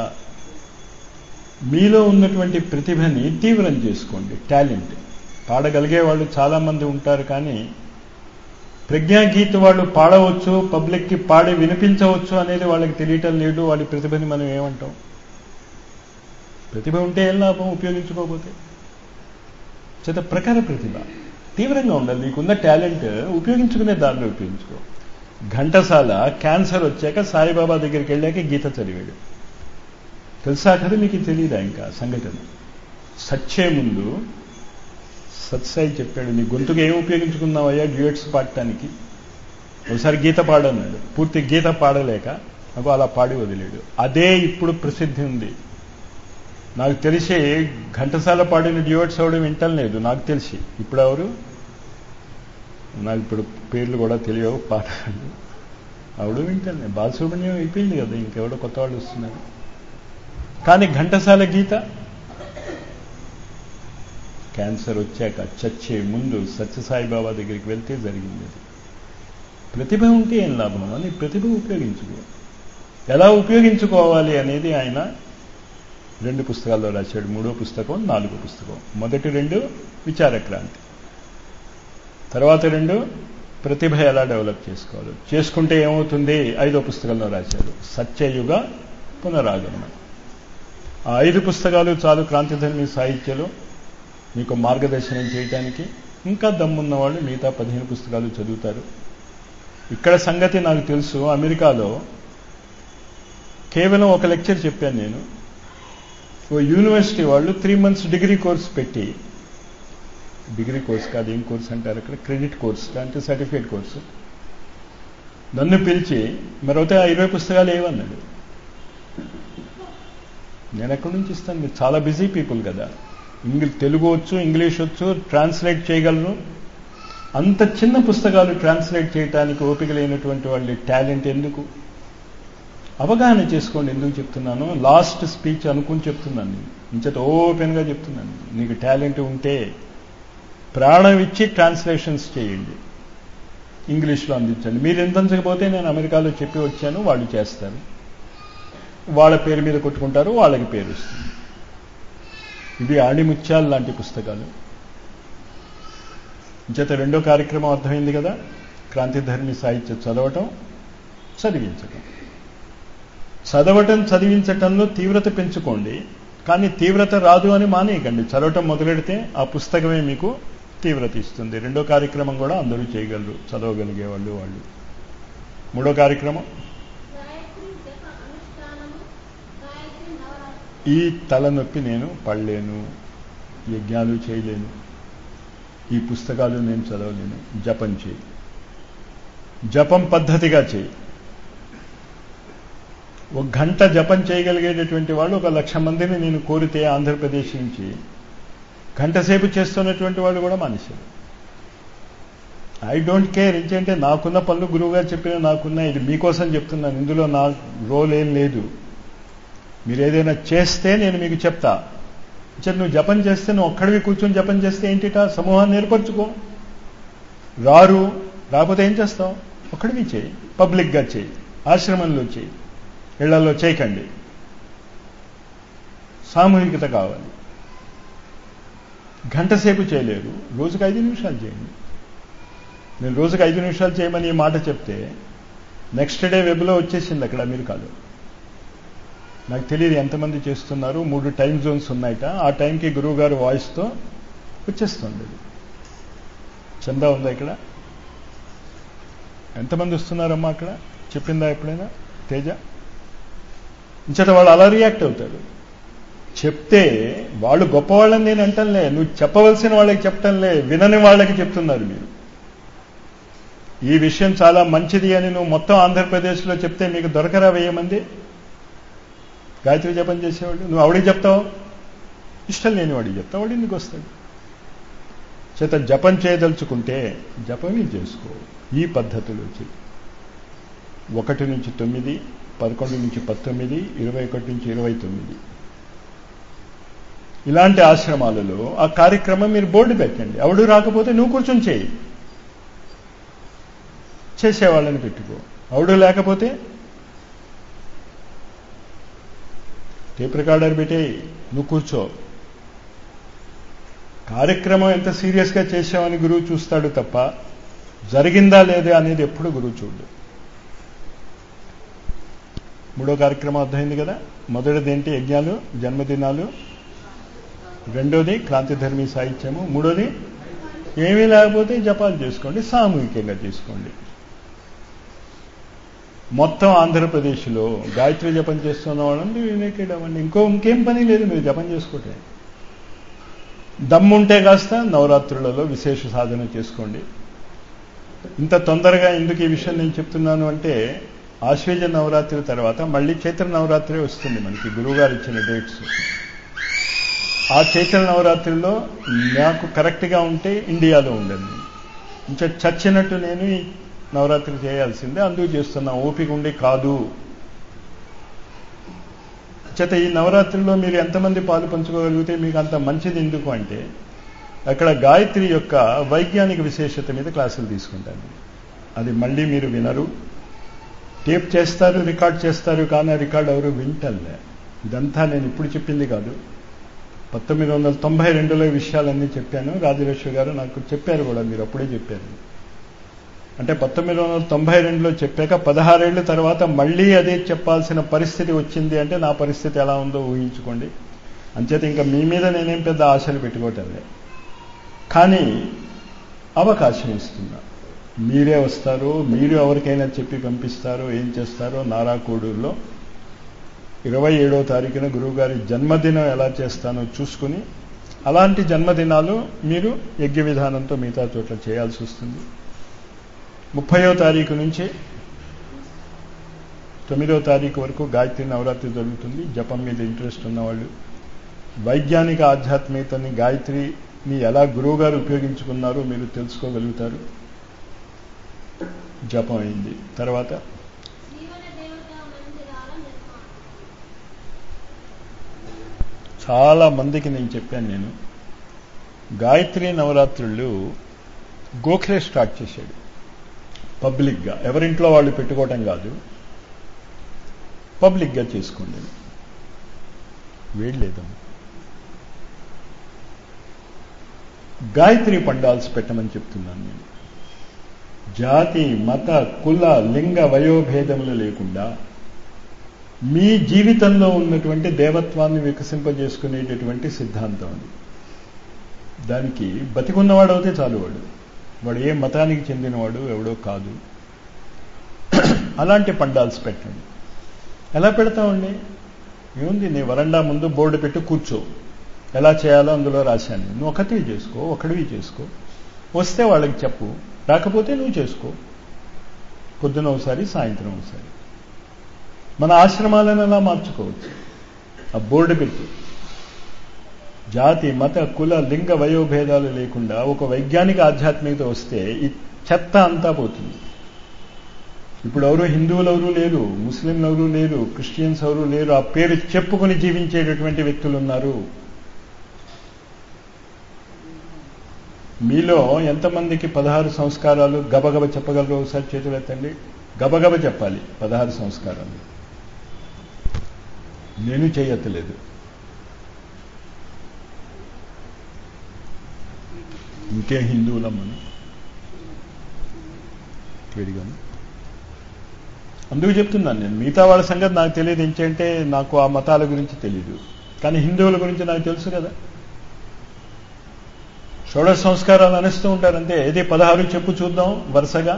మీలో ఉన్నటువంటి ప్రతిభని తీవ్రం చేసుకోండి టాలెంట్ పాడగలిగే వాళ్ళు చాలామంది ఉంటారు కానీ ప్రజ్ఞాగీత వాళ్ళు పాడవచ్చు పబ్లిక్కి పాడి వినిపించవచ్చు అనేది వాళ్ళకి తెలియటం లేదు వాళ్ళ ప్రతిభని మనం ఏమంటాం ప్రతిభ ఉంటే ఏం లాభం ఉపయోగించుకోకపోతే చేత ప్రకార ప్రతిభ తీవ్రంగా ఉండాలి నీకున్న టాలెంట్ ఉపయోగించుకునే దారిలో ఉపయోగించుకో ఘంటసాల క్యాన్సర్ వచ్చాక సాయిబాబా దగ్గరికి వెళ్ళాక గీత చదివాడు తెలుసా కదా మీకు తెలియదా ఇంకా సంఘటన సచ్చే ముందు సత్సాయి చెప్పాడు నీ గొంతుకు ఏం ఉపయోగించుకున్నావయ్యా డ్యూయట్స్ పాడటానికి ఒకసారి గీత పాడన్నాడు పూర్తి గీత పాడలేక నాకు అలా పాడి వదిలేడు అదే ఇప్పుడు ప్రసిద్ధి ఉంది నాకు తెలిసి ఘంటసాల పాడిన డ్యూయట్స్ అవడం వింటం లేదు నాకు తెలిసి ఇప్పుడు ఎవరు నాకు ఇప్పుడు పేర్లు కూడా తెలియవు పాటలు ఆవిడ వింటాను బాలసుబ్రహ్మణ్యం అయిపోయింది కదా ఇంకెవడో కొత్త వాళ్ళు వస్తున్నారు కానీ ఘంటసాల గీత క్యాన్సర్ వచ్చాక చచ్చే ముందు సత్యసాయిబాబా దగ్గరికి వెళ్తే జరిగింది అది ప్రతిభ ఉంటే ఏం లాభం అని ప్రతిభ ఉపయోగించుకో ఎలా ఉపయోగించుకోవాలి అనేది ఆయన రెండు పుస్తకాల్లో రాశాడు మూడో పుస్తకం నాలుగో పుస్తకం మొదటి రెండు విచారక్రాంతి తర్వాత రెండు ప్రతిభ ఎలా డెవలప్ చేసుకోవాలి చేసుకుంటే ఏమవుతుంది ఐదో పుస్తకంలో రాశాడు సత్యయుగ పునరాగమనం ఆ ఐదు పుస్తకాలు చాలు క్రాంతిధర్మి సాహిత్యలో మీకు మార్గదర్శనం చేయటానికి ఇంకా దమ్మున్న వాళ్ళు మిగతా పదిహేను పుస్తకాలు చదువుతారు ఇక్కడ సంగతి నాకు తెలుసు అమెరికాలో కేవలం ఒక లెక్చర్ చెప్పాను నేను ఓ యూనివర్సిటీ వాళ్ళు త్రీ మంత్స్ డిగ్రీ కోర్స్ పెట్టి డిగ్రీ కోర్స్ కాదు ఏం కోర్స్ అంటారు అక్కడ క్రెడిట్ కోర్స్ అంటే సర్టిఫికేట్ కోర్సు నన్ను పిలిచి మరైతే ఆ ఇరవై పుస్తకాలు ఏమన్నాడు నేను ఎక్కడి నుంచి ఇస్తాను మీరు చాలా బిజీ పీపుల్ కదా ఇంగ్లీష్ తెలుగు వచ్చు ఇంగ్లీష్ వచ్చు ట్రాన్స్లేట్ చేయగలను అంత చిన్న పుస్తకాలు ట్రాన్స్లేట్ చేయడానికి ఓపిక లేనటువంటి వాళ్ళ టాలెంట్ ఎందుకు అవగాహన చేసుకోండి ఎందుకు చెప్తున్నాను లాస్ట్ స్పీచ్ అనుకుని చెప్తున్నాను నేను ఇంచేత ఓపెన్గా చెప్తున్నాను నీకు టాలెంట్ ఉంటే ప్రాణం ఇచ్చి ట్రాన్స్లేషన్స్ చేయండి ఇంగ్లీష్లో అందించండి మీరు ఎంతంచకపోతే నేను అమెరికాలో చెప్పి వచ్చాను వాళ్ళు చేస్తారు వాళ్ళ పేరు మీద కొట్టుకుంటారు వాళ్ళకి పేరు వస్తుంది ఇవి ఆణిముత్యాలు లాంటి పుస్తకాలు చేత రెండో కార్యక్రమం అర్థమైంది కదా క్రాంతిధర్మి సాహిత్యం చదవటం చదివించటం చదవటం చదివించటంలో తీవ్రత పెంచుకోండి కానీ తీవ్రత రాదు అని మానేయకండి చదవటం మొదలెడితే ఆ పుస్తకమే మీకు తీవ్రత ఇస్తుంది రెండో కార్యక్రమం కూడా అందరూ చేయగలరు చదవగలిగే వాళ్ళు వాళ్ళు మూడో కార్యక్రమం గాయత్రి జప అనుష్ఠానము గాయత్రి నవరాత్రి ఈ తలనొప్పి నేను పడలేను యజ్ఞాలు చేయలేను ఈ పుస్తకాలు నేను చదవలేను జపం చేయి జపం పద్ధతిగా చేయి ఒక గంట జపం చేయగలిగేటటువంటి వాళ్ళు ఒక లక్ష మందిని నేను కోరితే ఆంధ్రప్రదేశ్ నుంచి గంట సేపు చేస్తున్నటువంటి వాళ్ళు కూడా మానేశారు ఐ డోంట్ కేర్ ఏంటంటే నాకున్న పనులు గురువుగారు చెప్పిన నాకున్న ఇది మీకోసం చెప్తున్నాను ఇందులో నా రోల్ ఏం లేదు మీరు ఏదైనా చేస్తే నేను మీకు చెప్తా ఇచ్చా నువ్వు జపం చేస్తే నువ్వు ఒక్కడివి కూర్చొని జపం చేస్తే ఏంటిట సమూహాన్ని ఏర్పరచుకో రారు రాకపోతే ఏం చేస్తావు ఒక్కడివి చేయి పబ్లిక్గా చేయి ఆశ్రమంలో చేయి ఇళ్లలో చేయకండి సామూహికత కావాలి గంట సేపు చేయలేరు రోజుకు ఐదు నిమిషాలు చేయండి నేను రోజుకు ఐదు నిమిషాలు చేయమని ఈ మాట చెప్తే నెక్స్ట్ డే వెబ్లో వచ్చేసింది అక్కడ అమెరికాలో నాకు తెలియదు ఎంతమంది చేస్తున్నారు మూడు టైం జోన్స్ ఉన్నాయట ఆ టైంకి గురువు గారు వాయిస్తో వచ్చేస్తుంది అది చందా ఉందా ఇక్కడ ఎంతమంది వస్తున్నారమ్మా అక్కడ చెప్పిందా ఎప్పుడైనా తేజ ఇంచట వాళ్ళు అలా రియాక్ట్ అవుతారు చెప్తే వాళ్ళు గొప్పవాళ్ళని నేను అంటంలే నువ్వు చెప్పవలసిన వాళ్ళకి చెప్పటంలే వినని వాళ్ళకి చెప్తున్నారు మీరు ఈ విషయం చాలా మంచిది అని నువ్వు మొత్తం ఆంధ్రప్రదేశ్లో చెప్తే మీకు దొరకరా వెయ్యి మంది గాయత్రి జపం చేసేవాడు నువ్వు ఆవిడికి చెప్తావు ఇష్టం లేని వాడికి చెప్తావు వాడు ఎందుకు వస్తాడు చేత జపం చేయదలుచుకుంటే జపమే చేసుకో ఈ పద్ధతిలో చెయ్యి ఒకటి నుంచి తొమ్మిది పదకొండు నుంచి పంతొమ్మిది ఇరవై ఒకటి నుంచి ఇరవై తొమ్మిది ఇలాంటి ఆశ్రమాలలో ఆ కార్యక్రమం మీరు బోర్డు పెట్టండి ఎవడు రాకపోతే నువ్వు కూర్చొని చేయి చేసేవాళ్ళని పెట్టుకో ఎవడు లేకపోతే టేప్ రికార్డర్ పెట్టి నువ్వు కూర్చో కార్యక్రమం ఎంత సీరియస్గా చేసామని గురువు చూస్తాడు తప్ప జరిగిందా లేదా అనేది ఎప్పుడు గురువు చూడు మూడో కార్యక్రమం అర్థమైంది కదా మొదటిది ఏంటి యజ్ఞాలు జన్మదినాలు రెండోది క్రాంతిధర్మి సాహిత్యము మూడోది ఏమీ లేకపోతే జపాలు చేసుకోండి సామూహికంగా చేసుకోండి మొత్తం ఆంధ్రప్రదేశ్లో గాయత్రి జపం చేస్తున్న వాళ్ళని యునైటెడ్ అవ్వండి ఇంకో ఇంకేం పని లేదు మీరు జపం చేసుకోవటం దమ్ముంటే కాస్త నవరాత్రులలో విశేష సాధన చేసుకోండి ఇంత తొందరగా ఎందుకు ఈ విషయం నేను చెప్తున్నాను అంటే ఆశ్వేజ నవరాత్రి తర్వాత మళ్ళీ చైత్ర నవరాత్రి వస్తుంది మనకి గురువుగారు ఇచ్చిన డేట్స్ ఆ చైత్ర నవరాత్రిలో నాకు కరెక్ట్గా ఉంటే ఇండియాలో ఉండండి ఇంకా చచ్చినట్టు నేను ఈ నవరాత్రి చేయాల్సిందే అందుకు చేస్తున్నా ఓపిక ఉండి కాదు చేత ఈ నవరాత్రిలో మీరు ఎంతమంది పాలు పంచుకోగలిగితే మీకు అంత మంచిది ఎందుకు అంటే అక్కడ గాయత్రి యొక్క వైజ్ఞానిక విశేషత మీద క్లాసులు తీసుకుంటాను అది మళ్ళీ మీరు వినరు టేప్ చేస్తారు రికార్డ్ చేస్తారు కానీ రికార్డ్ ఎవరు వింటలే ఇదంతా నేను ఇప్పుడు చెప్పింది కాదు పంతొమ్మిది వందల తొంభై రెండులో ఈ విషయాలన్నీ చెప్పాను రాజలక్ష్మి గారు నాకు చెప్పారు కూడా మీరు అప్పుడే చెప్పారు అంటే పంతొమ్మిది వందల తొంభై రెండులో చెప్పాక పదహారేళ్ల తర్వాత మళ్ళీ అదే చెప్పాల్సిన పరిస్థితి వచ్చింది అంటే నా పరిస్థితి ఎలా ఉందో ఊహించుకోండి అంచేత ఇంకా మీ మీద నేనేం పెద్ద ఆశలు పెట్టుకోవటంలే కానీ అవకాశం ఇస్తున్నా మీరే వస్తారు మీరు ఎవరికైనా చెప్పి పంపిస్తారో ఏం చేస్తారో నారాకోడూరులో ఇరవై ఏడో తారీఖున గురువుగారి జన్మదినం ఎలా చేస్తానో చూసుకుని అలాంటి జన్మదినాలు మీరు యజ్ఞ విధానంతో మిగతా చోట్ల చేయాల్సి వస్తుంది ముప్పయో తారీఖు నుంచి తొమ్మిదో తారీఖు వరకు గాయత్రి నవరాత్రి జరుగుతుంది జపం మీద ఇంట్రెస్ట్ ఉన్నవాళ్ళు వైజ్ఞానిక ఆధ్యాత్మికతని గాయత్రిని ఎలా గురువుగారు ఉపయోగించుకున్నారో మీరు తెలుసుకోగలుగుతారు జపం అయింది తర్వాత జీవన దేవత మందిరాల నిర్మాణం చాలా మందికి నేను చెప్పాను నేను గాయత్రి నవరాత్రులు గోఖలే స్టార్ట్ చేశాడు పబ్లిక్గా ఎవరింట్లో వాళ్ళు పెట్టుకోవటం కాదు పబ్లిక్గా చేసుకోండి వేయలేదమ్మా గాయత్రి పండాల్స్ పెట్టమని చెప్తున్నాను నేను జాతి మత కుల లింగ వయోభేదములు లేకుండా మీ జీవితంలో ఉన్నటువంటి దేవత్వాన్ని వికసింపజేసుకునేటటువంటి సిద్ధాంతం అది దానికి బతికున్నవాడు అయితే చాలు వాడు వాడు ఏ మతానికి చెందినవాడు ఎవడో కాదు అలాంటి పండాల్స్ పెట్టండి ఎలా పెడతామండి ఏముంది నీ వరండా ముందు బోర్డు పెట్టి కూర్చో ఎలా చేయాలో అందులో రాశాను నువ్వు ఒకటి చేసుకో ఒకటివి చేసుకో వస్తే వాళ్ళకి చెప్పు రాకపోతే నువ్వు చేసుకో పొద్దున ఒకసారి సాయంత్రం ఒకసారి మన ఆశ్రమాలను అలా మార్చుకోవచ్చు ఆ బోర్డు పెట్టి జాతి మత కుల లింగ వయోభేదాలు లేకుండా ఒక వైజ్ఞానిక ఆధ్యాత్మికత వస్తే ఈ చెత్త అంతా పోతుంది ఇప్పుడు ఎవరు హిందువులు ఎవరు లేరు ముస్లింలు ఎవరు లేరు క్రిస్టియన్స్ ఎవరు లేరు ఆ పేరు చెప్పుకుని జీవించేటటువంటి వ్యక్తులు ఉన్నారు మీలో ఎంతమందికి పదహారు సంస్కారాలు గబగబ చెప్పగలరు ఒకసారి చేతులు ఎత్తండి గబగబ చెప్పాలి పదహారు సంస్కారాలు నేను చేయట్లేదు ఇంకే హిందువులం మనం విడిగాను అందుకు చెప్తున్నాను నేను మిగతా వాళ్ళ సంగతి నాకు తెలియదు ఏంటంటే నాకు ఆ మతాల గురించి తెలియదు కానీ హిందువుల గురించి నాకు తెలుసు కదా షోడశ సంస్కారాలు అనిస్తూ ఉంటారంటే ఏది పదహారు చెప్పు చూద్దాం వరుసగా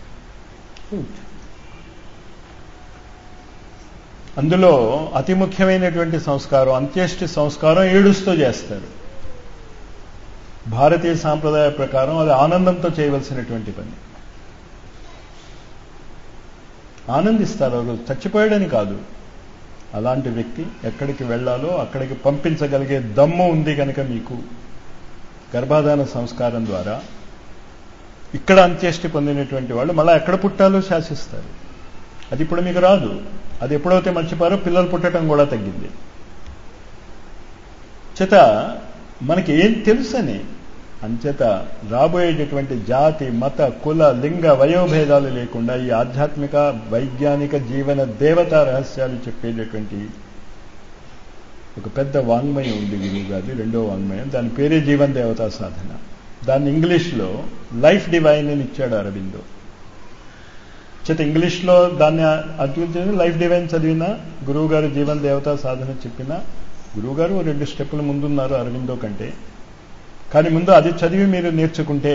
అందులో అతి ముఖ్యమైనటువంటి సంస్కారం అంత్యేష్టి సంస్కారం ఏడుస్తూ చేస్తారు భారతీయ సాంప్రదాయ ప్రకారం అది ఆనందంతో చేయవలసినటువంటి పని ఆనందిస్తారు ఆ రోజు చచ్చిపోయాడని కాదు అలాంటి వ్యక్తి ఎక్కడికి వెళ్ళాలో అక్కడికి పంపించగలిగే దమ్ము ఉంది కనుక మీకు గర్భాధాన సంస్కారం ద్వారా ఇక్కడ అంత్యేష్టి పొందినటువంటి వాళ్ళు మళ్ళీ ఎక్కడ పుట్టాలో శాసిస్తారు అది ఇప్పుడు మీకు రాదు అది ఎప్పుడైతే మర్చిపోయారో పిల్లలు పుట్టడం కూడా తగ్గింది చేత మనకి ఏం తెలుసని అంచేత రాబోయేటటువంటి జాతి మత కుల లింగ వయోభేదాలు లేకుండా ఈ ఆధ్యాత్మిక వైజ్ఞానిక జీవన దేవతా రహస్యాలు చెప్పేటటువంటి ఒక పెద్ద వాంగ్మయం ఉంది గురువు గారి రెండో వాంగ్మయం దాని పేరే జీవన్ దేవతా సాధన దాన్ని ఇంగ్లీష్లో లైఫ్ డివైన్ అని ఇచ్చాడు అరవిందో చేత ఇంగ్లీష్లో దాన్ని అర్థం లైఫ్ డివైన్ చదివిన గురువు గారు జీవన్ దేవతా సాధన చెప్పిన గురువు గారు రెండు స్టెప్పులు ముందున్నారు అరవిందో కంటే కానీ ముందు అది చదివి మీరు నేర్చుకుంటే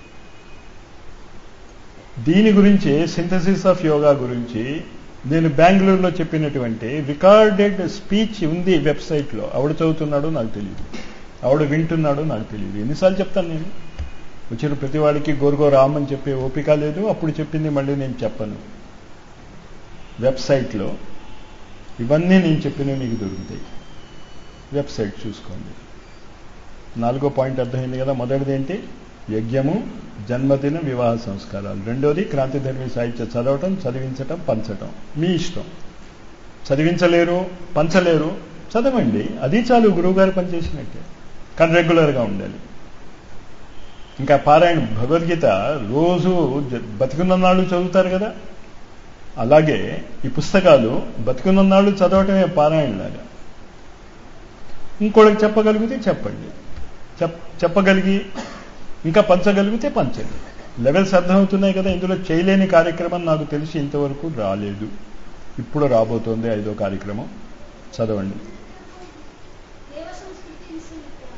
దీని గురించి సింథసిస్ ఆఫ్ యోగా గురించి నేను బెంగళూరులో చెప్పినటువంటి రికార్డెడ్ స్పీచ్ ఉంది వెబ్సైట్లో ఆవిడ చదువుతున్నాడో నాకు తెలియదు ఆవిడ వింటున్నాడో నాకు తెలియదు ఎన్నిసార్లు చెప్తాను నేను వచ్చిన ప్రతి వాడికి గోరుగో రామని చెప్పే ఓపిక లేదు అప్పుడు చెప్పింది మళ్ళీ నేను చెప్పను వెబ్సైట్లో ఇవన్నీ నేను చెప్పినవి మీకు దొరుకుతాయి వెబ్సైట్ చూసుకోండి నాలుగో పాయింట్ అర్థమైంది కదా మొదటిది ఏంటి యజ్ఞము జన్మదిన వివాహ సంస్కారాలు రెండోది క్రాంతిధర్మి సాహిత్య చదవటం చదివించటం పంచటం మీ ఇష్టం చదివించలేరు పంచలేరు చదవండి అది చాలు గురువుగారు పనిచేసినట్టే కానీ రెగ్యులర్గా ఉండాలి ఇంకా పారాయణ భగవద్గీత రోజు బతికున్ననాళ్ళు చదువుతారు కదా అలాగే ఈ పుస్తకాలు బతికున్ననాళ్ళు చదవటమే పారాయణలాగా ఇంకోళ్ళకి చెప్పగలిగితే చెప్పండి చెప్ చెప్పగలిగి ఇంకా పంచగలిగితే పంచండి లెవెల్స్ అర్థమవుతున్నాయి కదా ఇందులో చేయలేని కార్యక్రమం నాకు తెలిసి ఇంతవరకు రాలేదు ఇప్పుడు రాబోతోంది ఐదో కార్యక్రమం చదవండి దేవ సంస్కృతి విశ్వవిద్యాలయం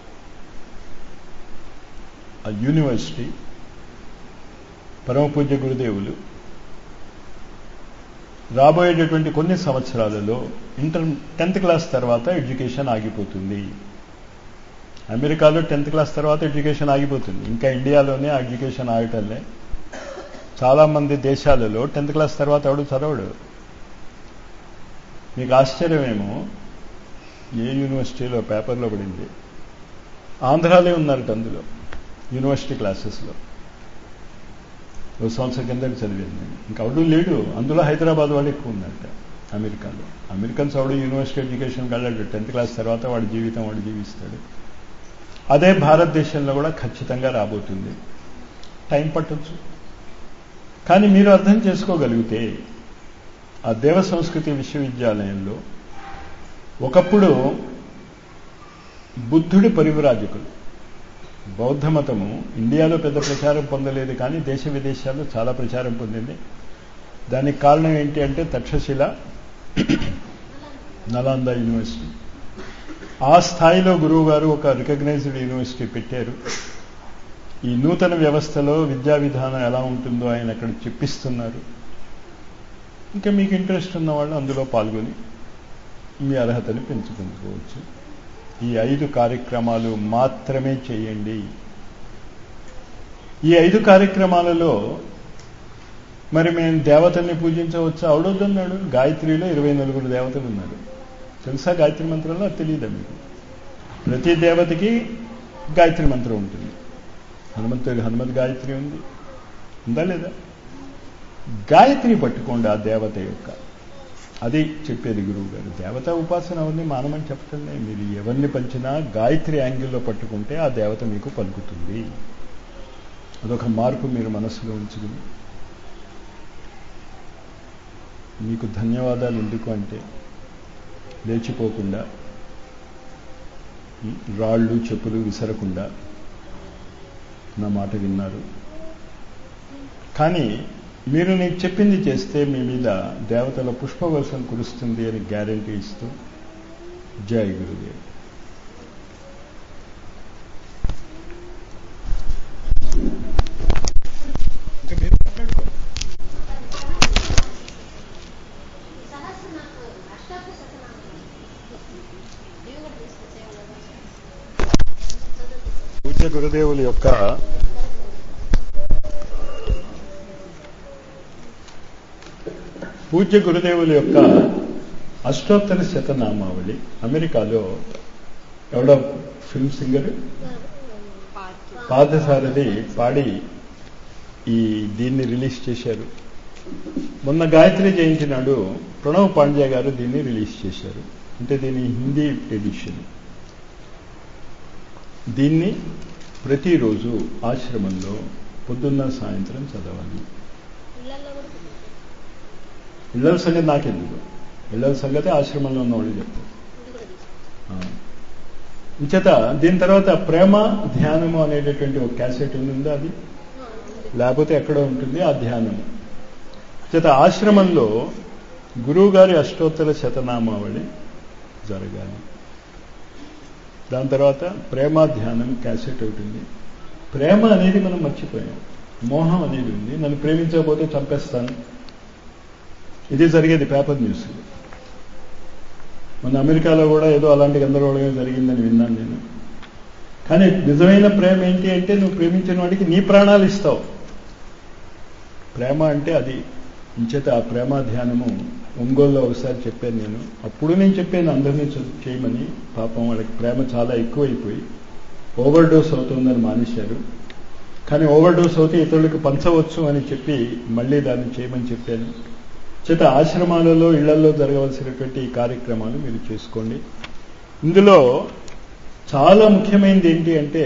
ఆ యూనివర్సిటీ పరమపూజ్య గురుదేవులు రాబోయేటటువంటి కొన్ని సంవత్సరాలలో ఇంటర్ టెన్త్ క్లాస్ తర్వాత ఎడ్యుకేషన్ ఆగిపోతుంది అమెరికాలో టెన్త్ క్లాస్ తర్వాత ఎడ్యుకేషన్ ఆగిపోతుంది ఇంకా ఇండియాలోనే ఆ ఎడ్యుకేషన్ ఆగటంలే చాలామంది దేశాలలో టెన్త్ క్లాస్ తర్వాత ఎవడు చదవడు మీకు ఆశ్చర్యమేమో ఏ యూనివర్సిటీలో పేపర్లో పడింది ఆంధ్రాలే ఉన్నారట అందులో యూనివర్సిటీ క్లాసెస్లో ఓ సంవత్సరం కింద చదివాను నేను ఇంకా అవడు లేడు అందులో హైదరాబాద్ వాడు ఎక్కువ ఉన్నట్ట అమెరికాలో అమెరికన్స్ అవడు యూనివర్సిటీ ఎడ్యుకేషన్కి వెళ్ళాడు టెన్త్ క్లాస్ తర్వాత వాడి జీవితం వాడు జీవిస్తాడు అదే భారతదేశంలో కూడా ఖచ్చితంగా రాబోతుంది టైం పట్టొచ్చు కానీ మీరు అర్థం చేసుకోగలిగితే ఆ దేవ సంస్కృతి విశ్వవిద్యాలయంలో ఒకప్పుడు బుద్ధుడి పరివిరాజకులు బౌద్ధ మతము ఇండియాలో పెద్ద ప్రచారం పొందలేదు కానీ దేశ విదేశాల్లో చాలా ప్రచారం పొందింది దానికి కారణం ఏంటి అంటే తక్షశిల నలాంద యూనివర్సిటీ ఆ స్థాయిలో గురువు గారు ఒక రికగ్నైజ్డ్ యూనివర్సిటీ పెట్టారు ఈ నూతన వ్యవస్థలో విద్యా విధానం ఎలా ఉంటుందో ఆయన అక్కడ చెప్పిస్తున్నారు ఇంకా మీకు ఇంట్రెస్ట్ ఉన్న వాళ్ళు అందులో పాల్గొని మీ అర్హతని పెంచుకుంటుకోవచ్చు ఈ ఐదు కార్యక్రమాలు మాత్రమే చేయండి ఈ ఐదు కార్యక్రమాలలో మరి మేము దేవతల్ని పూజించవచ్చు అవడొద్దన్నాడు గాయత్రిలో ఇరవై నలుగురు దేవతలు ఉన్నారు తెలుసా గాయత్రి మంత్రంలో అది తెలియదా మీకు ప్రతి దేవతకి గాయత్రి మంత్రం ఉంటుంది హనుమంతుడి హనుమత్ గాయత్రి ఉంది ఉందా లేదా గాయత్రి పట్టుకోండి ఆ దేవత యొక్క అది చెప్పేది గురువు గారు దేవత ఉపాసన అవన్నీ మానమని చెప్పటంలే మీరు ఎవరిని పంచినా గాయత్రి యాంగిల్లో పట్టుకుంటే ఆ దేవత మీకు పలుకుతుంది అదొక మార్పు మీరు మనసులో ఉంచుకుని మీకు ధన్యవాదాలు ఎందుకు అంటే లేచిపోకుండా రాళ్ళు చెప్పులు విసరకుండా నా మాట విన్నారు కానీ మీరు నీకు చెప్పింది చేస్తే మీ మీద దేవతల పుష్పవర్షం కురుస్తుంది అని గ్యారంటీ ఇస్తూ జై గురుదేవ్ సహస్ర నాకు అష్టాక్ష శతనామం ఇవి కూడా తీసుకొచ్చేవాళ్ళు పూజ్య గురుదేవుల యొక్క పూజ్య గురుదేవుల యొక్క అష్టోత్తర శతనామావళి అమెరికాలో ఎవడో ఫిల్మ్ సింగర్ పాదసారథి పాడి ఈ దీన్ని రిలీజ్ చేశారు మొన్న గాయత్రి జయంతి నాడు ప్రణవ్ పాండ్య గారు దీన్ని రిలీజ్ చేశారు అంటే దీని హిందీ ఎడిషన్ దీన్ని ప్రతిరోజు ఆశ్రమంలో పొద్దున్న సాయంత్రం చదవాలి ఇళ్లలో కూడా ఇళ్ళల సంగతి నాకెందుకు ఇళ్ళల సంగతి ఆశ్రమంలో ఉన్న వాళ్ళు చెప్తారు ఇది కూడా తీసుకో ఆ. ఇంచేత దీని తర్వాత ప్రేమ ధ్యానము అనేటటువంటి ఒక క్యాసెట్ ఉందా అది లేకపోతే ఎక్కడ ఉంటుంది ఆ ధ్యానం చేత ఆశ్రమంలో గురువు గారి అష్టోత్తర శతనామావళి జరగాలి దాని తర్వాత ప్రేమ ధ్యానం క్యాసెట్ ఉంటుంది ప్రేమ అనేది మనం మర్చిపోయాం మోహం అనేది ఉంది నన్ను ప్రేమించకపోతే చంపేస్తాను ఇది జరిగేది పేపర్ న్యూస్ మన అమెరికాలో కూడా ఏదో అలాంటి గందరగోళంగా జరిగిందని విన్నాను నేను కానీ నిజమైన ప్రేమ ఏంటి అంటే నువ్వు ప్రేమించిన వాడికి నీ ప్రాణాలు ఇస్తావు ప్రేమ అంటే అది ఇంచేత ఆ ప్రేమ ధ్యానము ఒంగోలులో ఒకసారి చెప్పాను నేను అప్పుడు నేను చెప్పాను అందరినీ చ- చేయమని పాపం వాళ్ళకి ప్రేమ చాలా ఎక్కువైపోయి ఓవర్ డోస్ అవుతుందని మానేశారు కానీ ఓవర్ డోస్ అవుతే ఇతరులకు పంచవచ్చు అని చెప్పి మళ్ళీ దాన్ని చేయమని చెప్పాను చేత ఆశ్రమాలలో ఇళ్లలో జరగవలసినటువంటి ఈ కార్యక్రమాలు మీరు చేసుకోండి ఇందులో చాలా ముఖ్యమైనది ఏంటి అంటే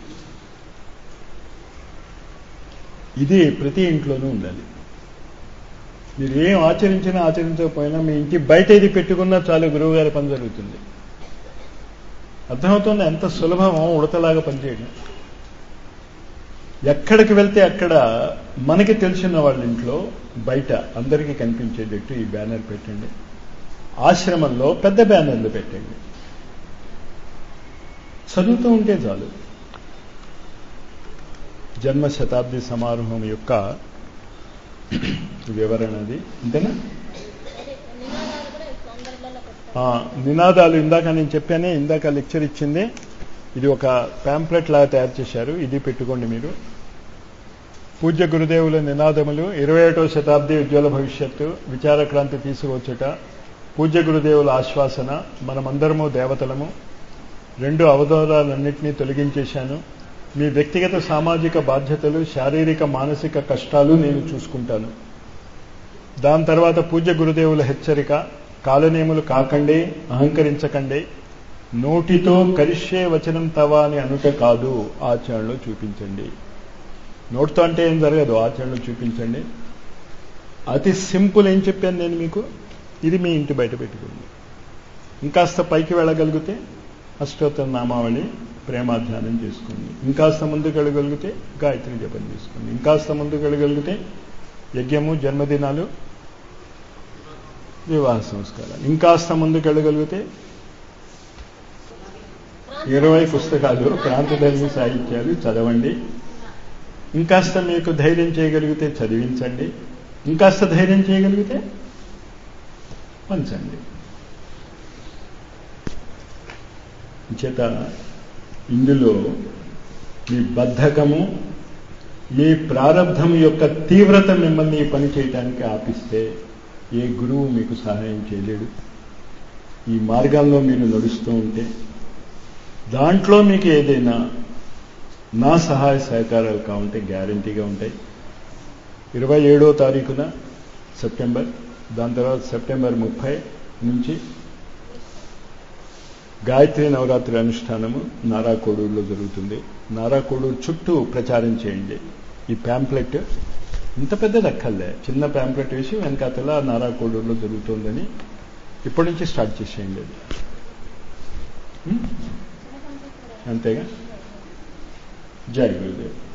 ఇది ప్రతి ఇంట్లోనూ ఉండాలి మీరు ఏం ఆచరించినా ఆచరించకపోయినా మీ ఇంటి బయట ఇది పెట్టుకున్నా చాలు గురువు గారి పని జరుగుతుంది అర్థమవుతుంది ఎంత సులభమో ఉడతలాగా పనిచేయడం ఎక్కడికి వెళ్తే అక్కడ మనకి తెలిసిన వాళ్ళ ఇంట్లో బయట అందరికీ కనిపించేటట్టు ఈ బ్యానర్ పెట్టండి ఆశ్రమంలో పెద్ద బ్యానర్లు పెట్టండి చదువుతూ ఉంటే చాలు జన్మ శతాబ్ది సమారోహం యొక్క వివరణ అది అంతేనా అదే నినాదాలు కూడా ఈ సందర్భాల్లో పెడతారు ఆ, నినాదాలు ఇందాక నేను చెప్పానే ఇందాక లెక్చర్ ఇచ్చింది ఇది ఒక ప్యాంప్లెట్ లాగా తయారు చేశారు ఇది పెట్టుకోండి మీరు పూజ్య గురుదేవుల నినాదములు ఇరవై ఒకటో శతాబ్ది ఉజ్వల భవిష్యత్తు విచారక్రాంతి తీసుకొచ్చుట పూజ్య గురుదేవుల ఆశ్వాసన మనమందరము దేవతలము రెండు అవతారాలన్నింటినీ తొలగించేశాను మీ వ్యక్తిగత సామాజిక బాధ్యతలు శారీరక మానసిక కష్టాలు నేను చూసుకుంటాను దాని తర్వాత పూజ్య గురుదేవుల హెచ్చరిక కాలనేములు కాకండి అహంకరించకండి నోటితో కరిష్యే వచనం తవా అని అనుట కాదు ఆచరణలో చూపించండి నోటితో అంటే ఏం జరగదు ఆచరణలో చూపించండి అతి సింపుల్ ఏం చెప్పాను నేను మీకు ఇది మీ ఇంటి బయట పెట్టుకోండి ఇంకాస్త పైకి వెళ్ళగలిగితే అష్టోత్తర నామావళి ప్రేమాధ్యానం చేసుకోండి ఇంకాస్త ముందుకు వెళ్ళగలిగితే గాయత్రి జపం చేసుకోండి ఇంకాస్త ముందుకు వెళ్ళగలిగితే యజ్ఞము జన్మదినాలు వివాహ సంస్కారాలు ఇంకాస్త ముందుకు వెళ్ళగలిగితే ఇరవై పుస్తకాలు క్రాంతిధర్మి సాహిత్యాలు చదవండి ఇంకాస్త మీకు ధైర్యం చేయగలిగితే చదివించండి ఇంకాస్త ధైర్యం చేయగలిగితే పంచండి చేత ఇందులో మీ బద్ధకము మీ ప్రారంధం యొక్క తీవ్రత మిమ్మల్ని ఈ పని చేయడానికి ఆపిస్తే ఏ గురువు మీకు సహాయం చేయలేడు ఈ మార్గాల్లో మీరు నడుస్తూ ఉంటే దాంట్లో మీకు ఏదైనా నా సహాయ సహకారాలు కావంటే గ్యారంటీగా ఉంటాయి ఇరవై ఏడో తారీఖున సెప్టెంబర్ దాని తర్వాత సెప్టెంబర్ ముప్పై నుంచి గాయత్రి నవరాత్రి అనుష్ఠానము నారా కోడూరులో జరుగుతుంది నారా కోడూరు చుట్టూ ప్రచారం చేయండి ఈ ప్యాంప్లెట్ ఇంత పెద్దది అక్కర్లే చిన్న ప్యాంప్లెట్ వేసి వెనకాతల నారా కోడూరులో జరుగుతుందని ఇప్పటి నుంచి స్టార్ట్ చేసేయండి అది ఉం? అంతేగా జై గురుదేవ్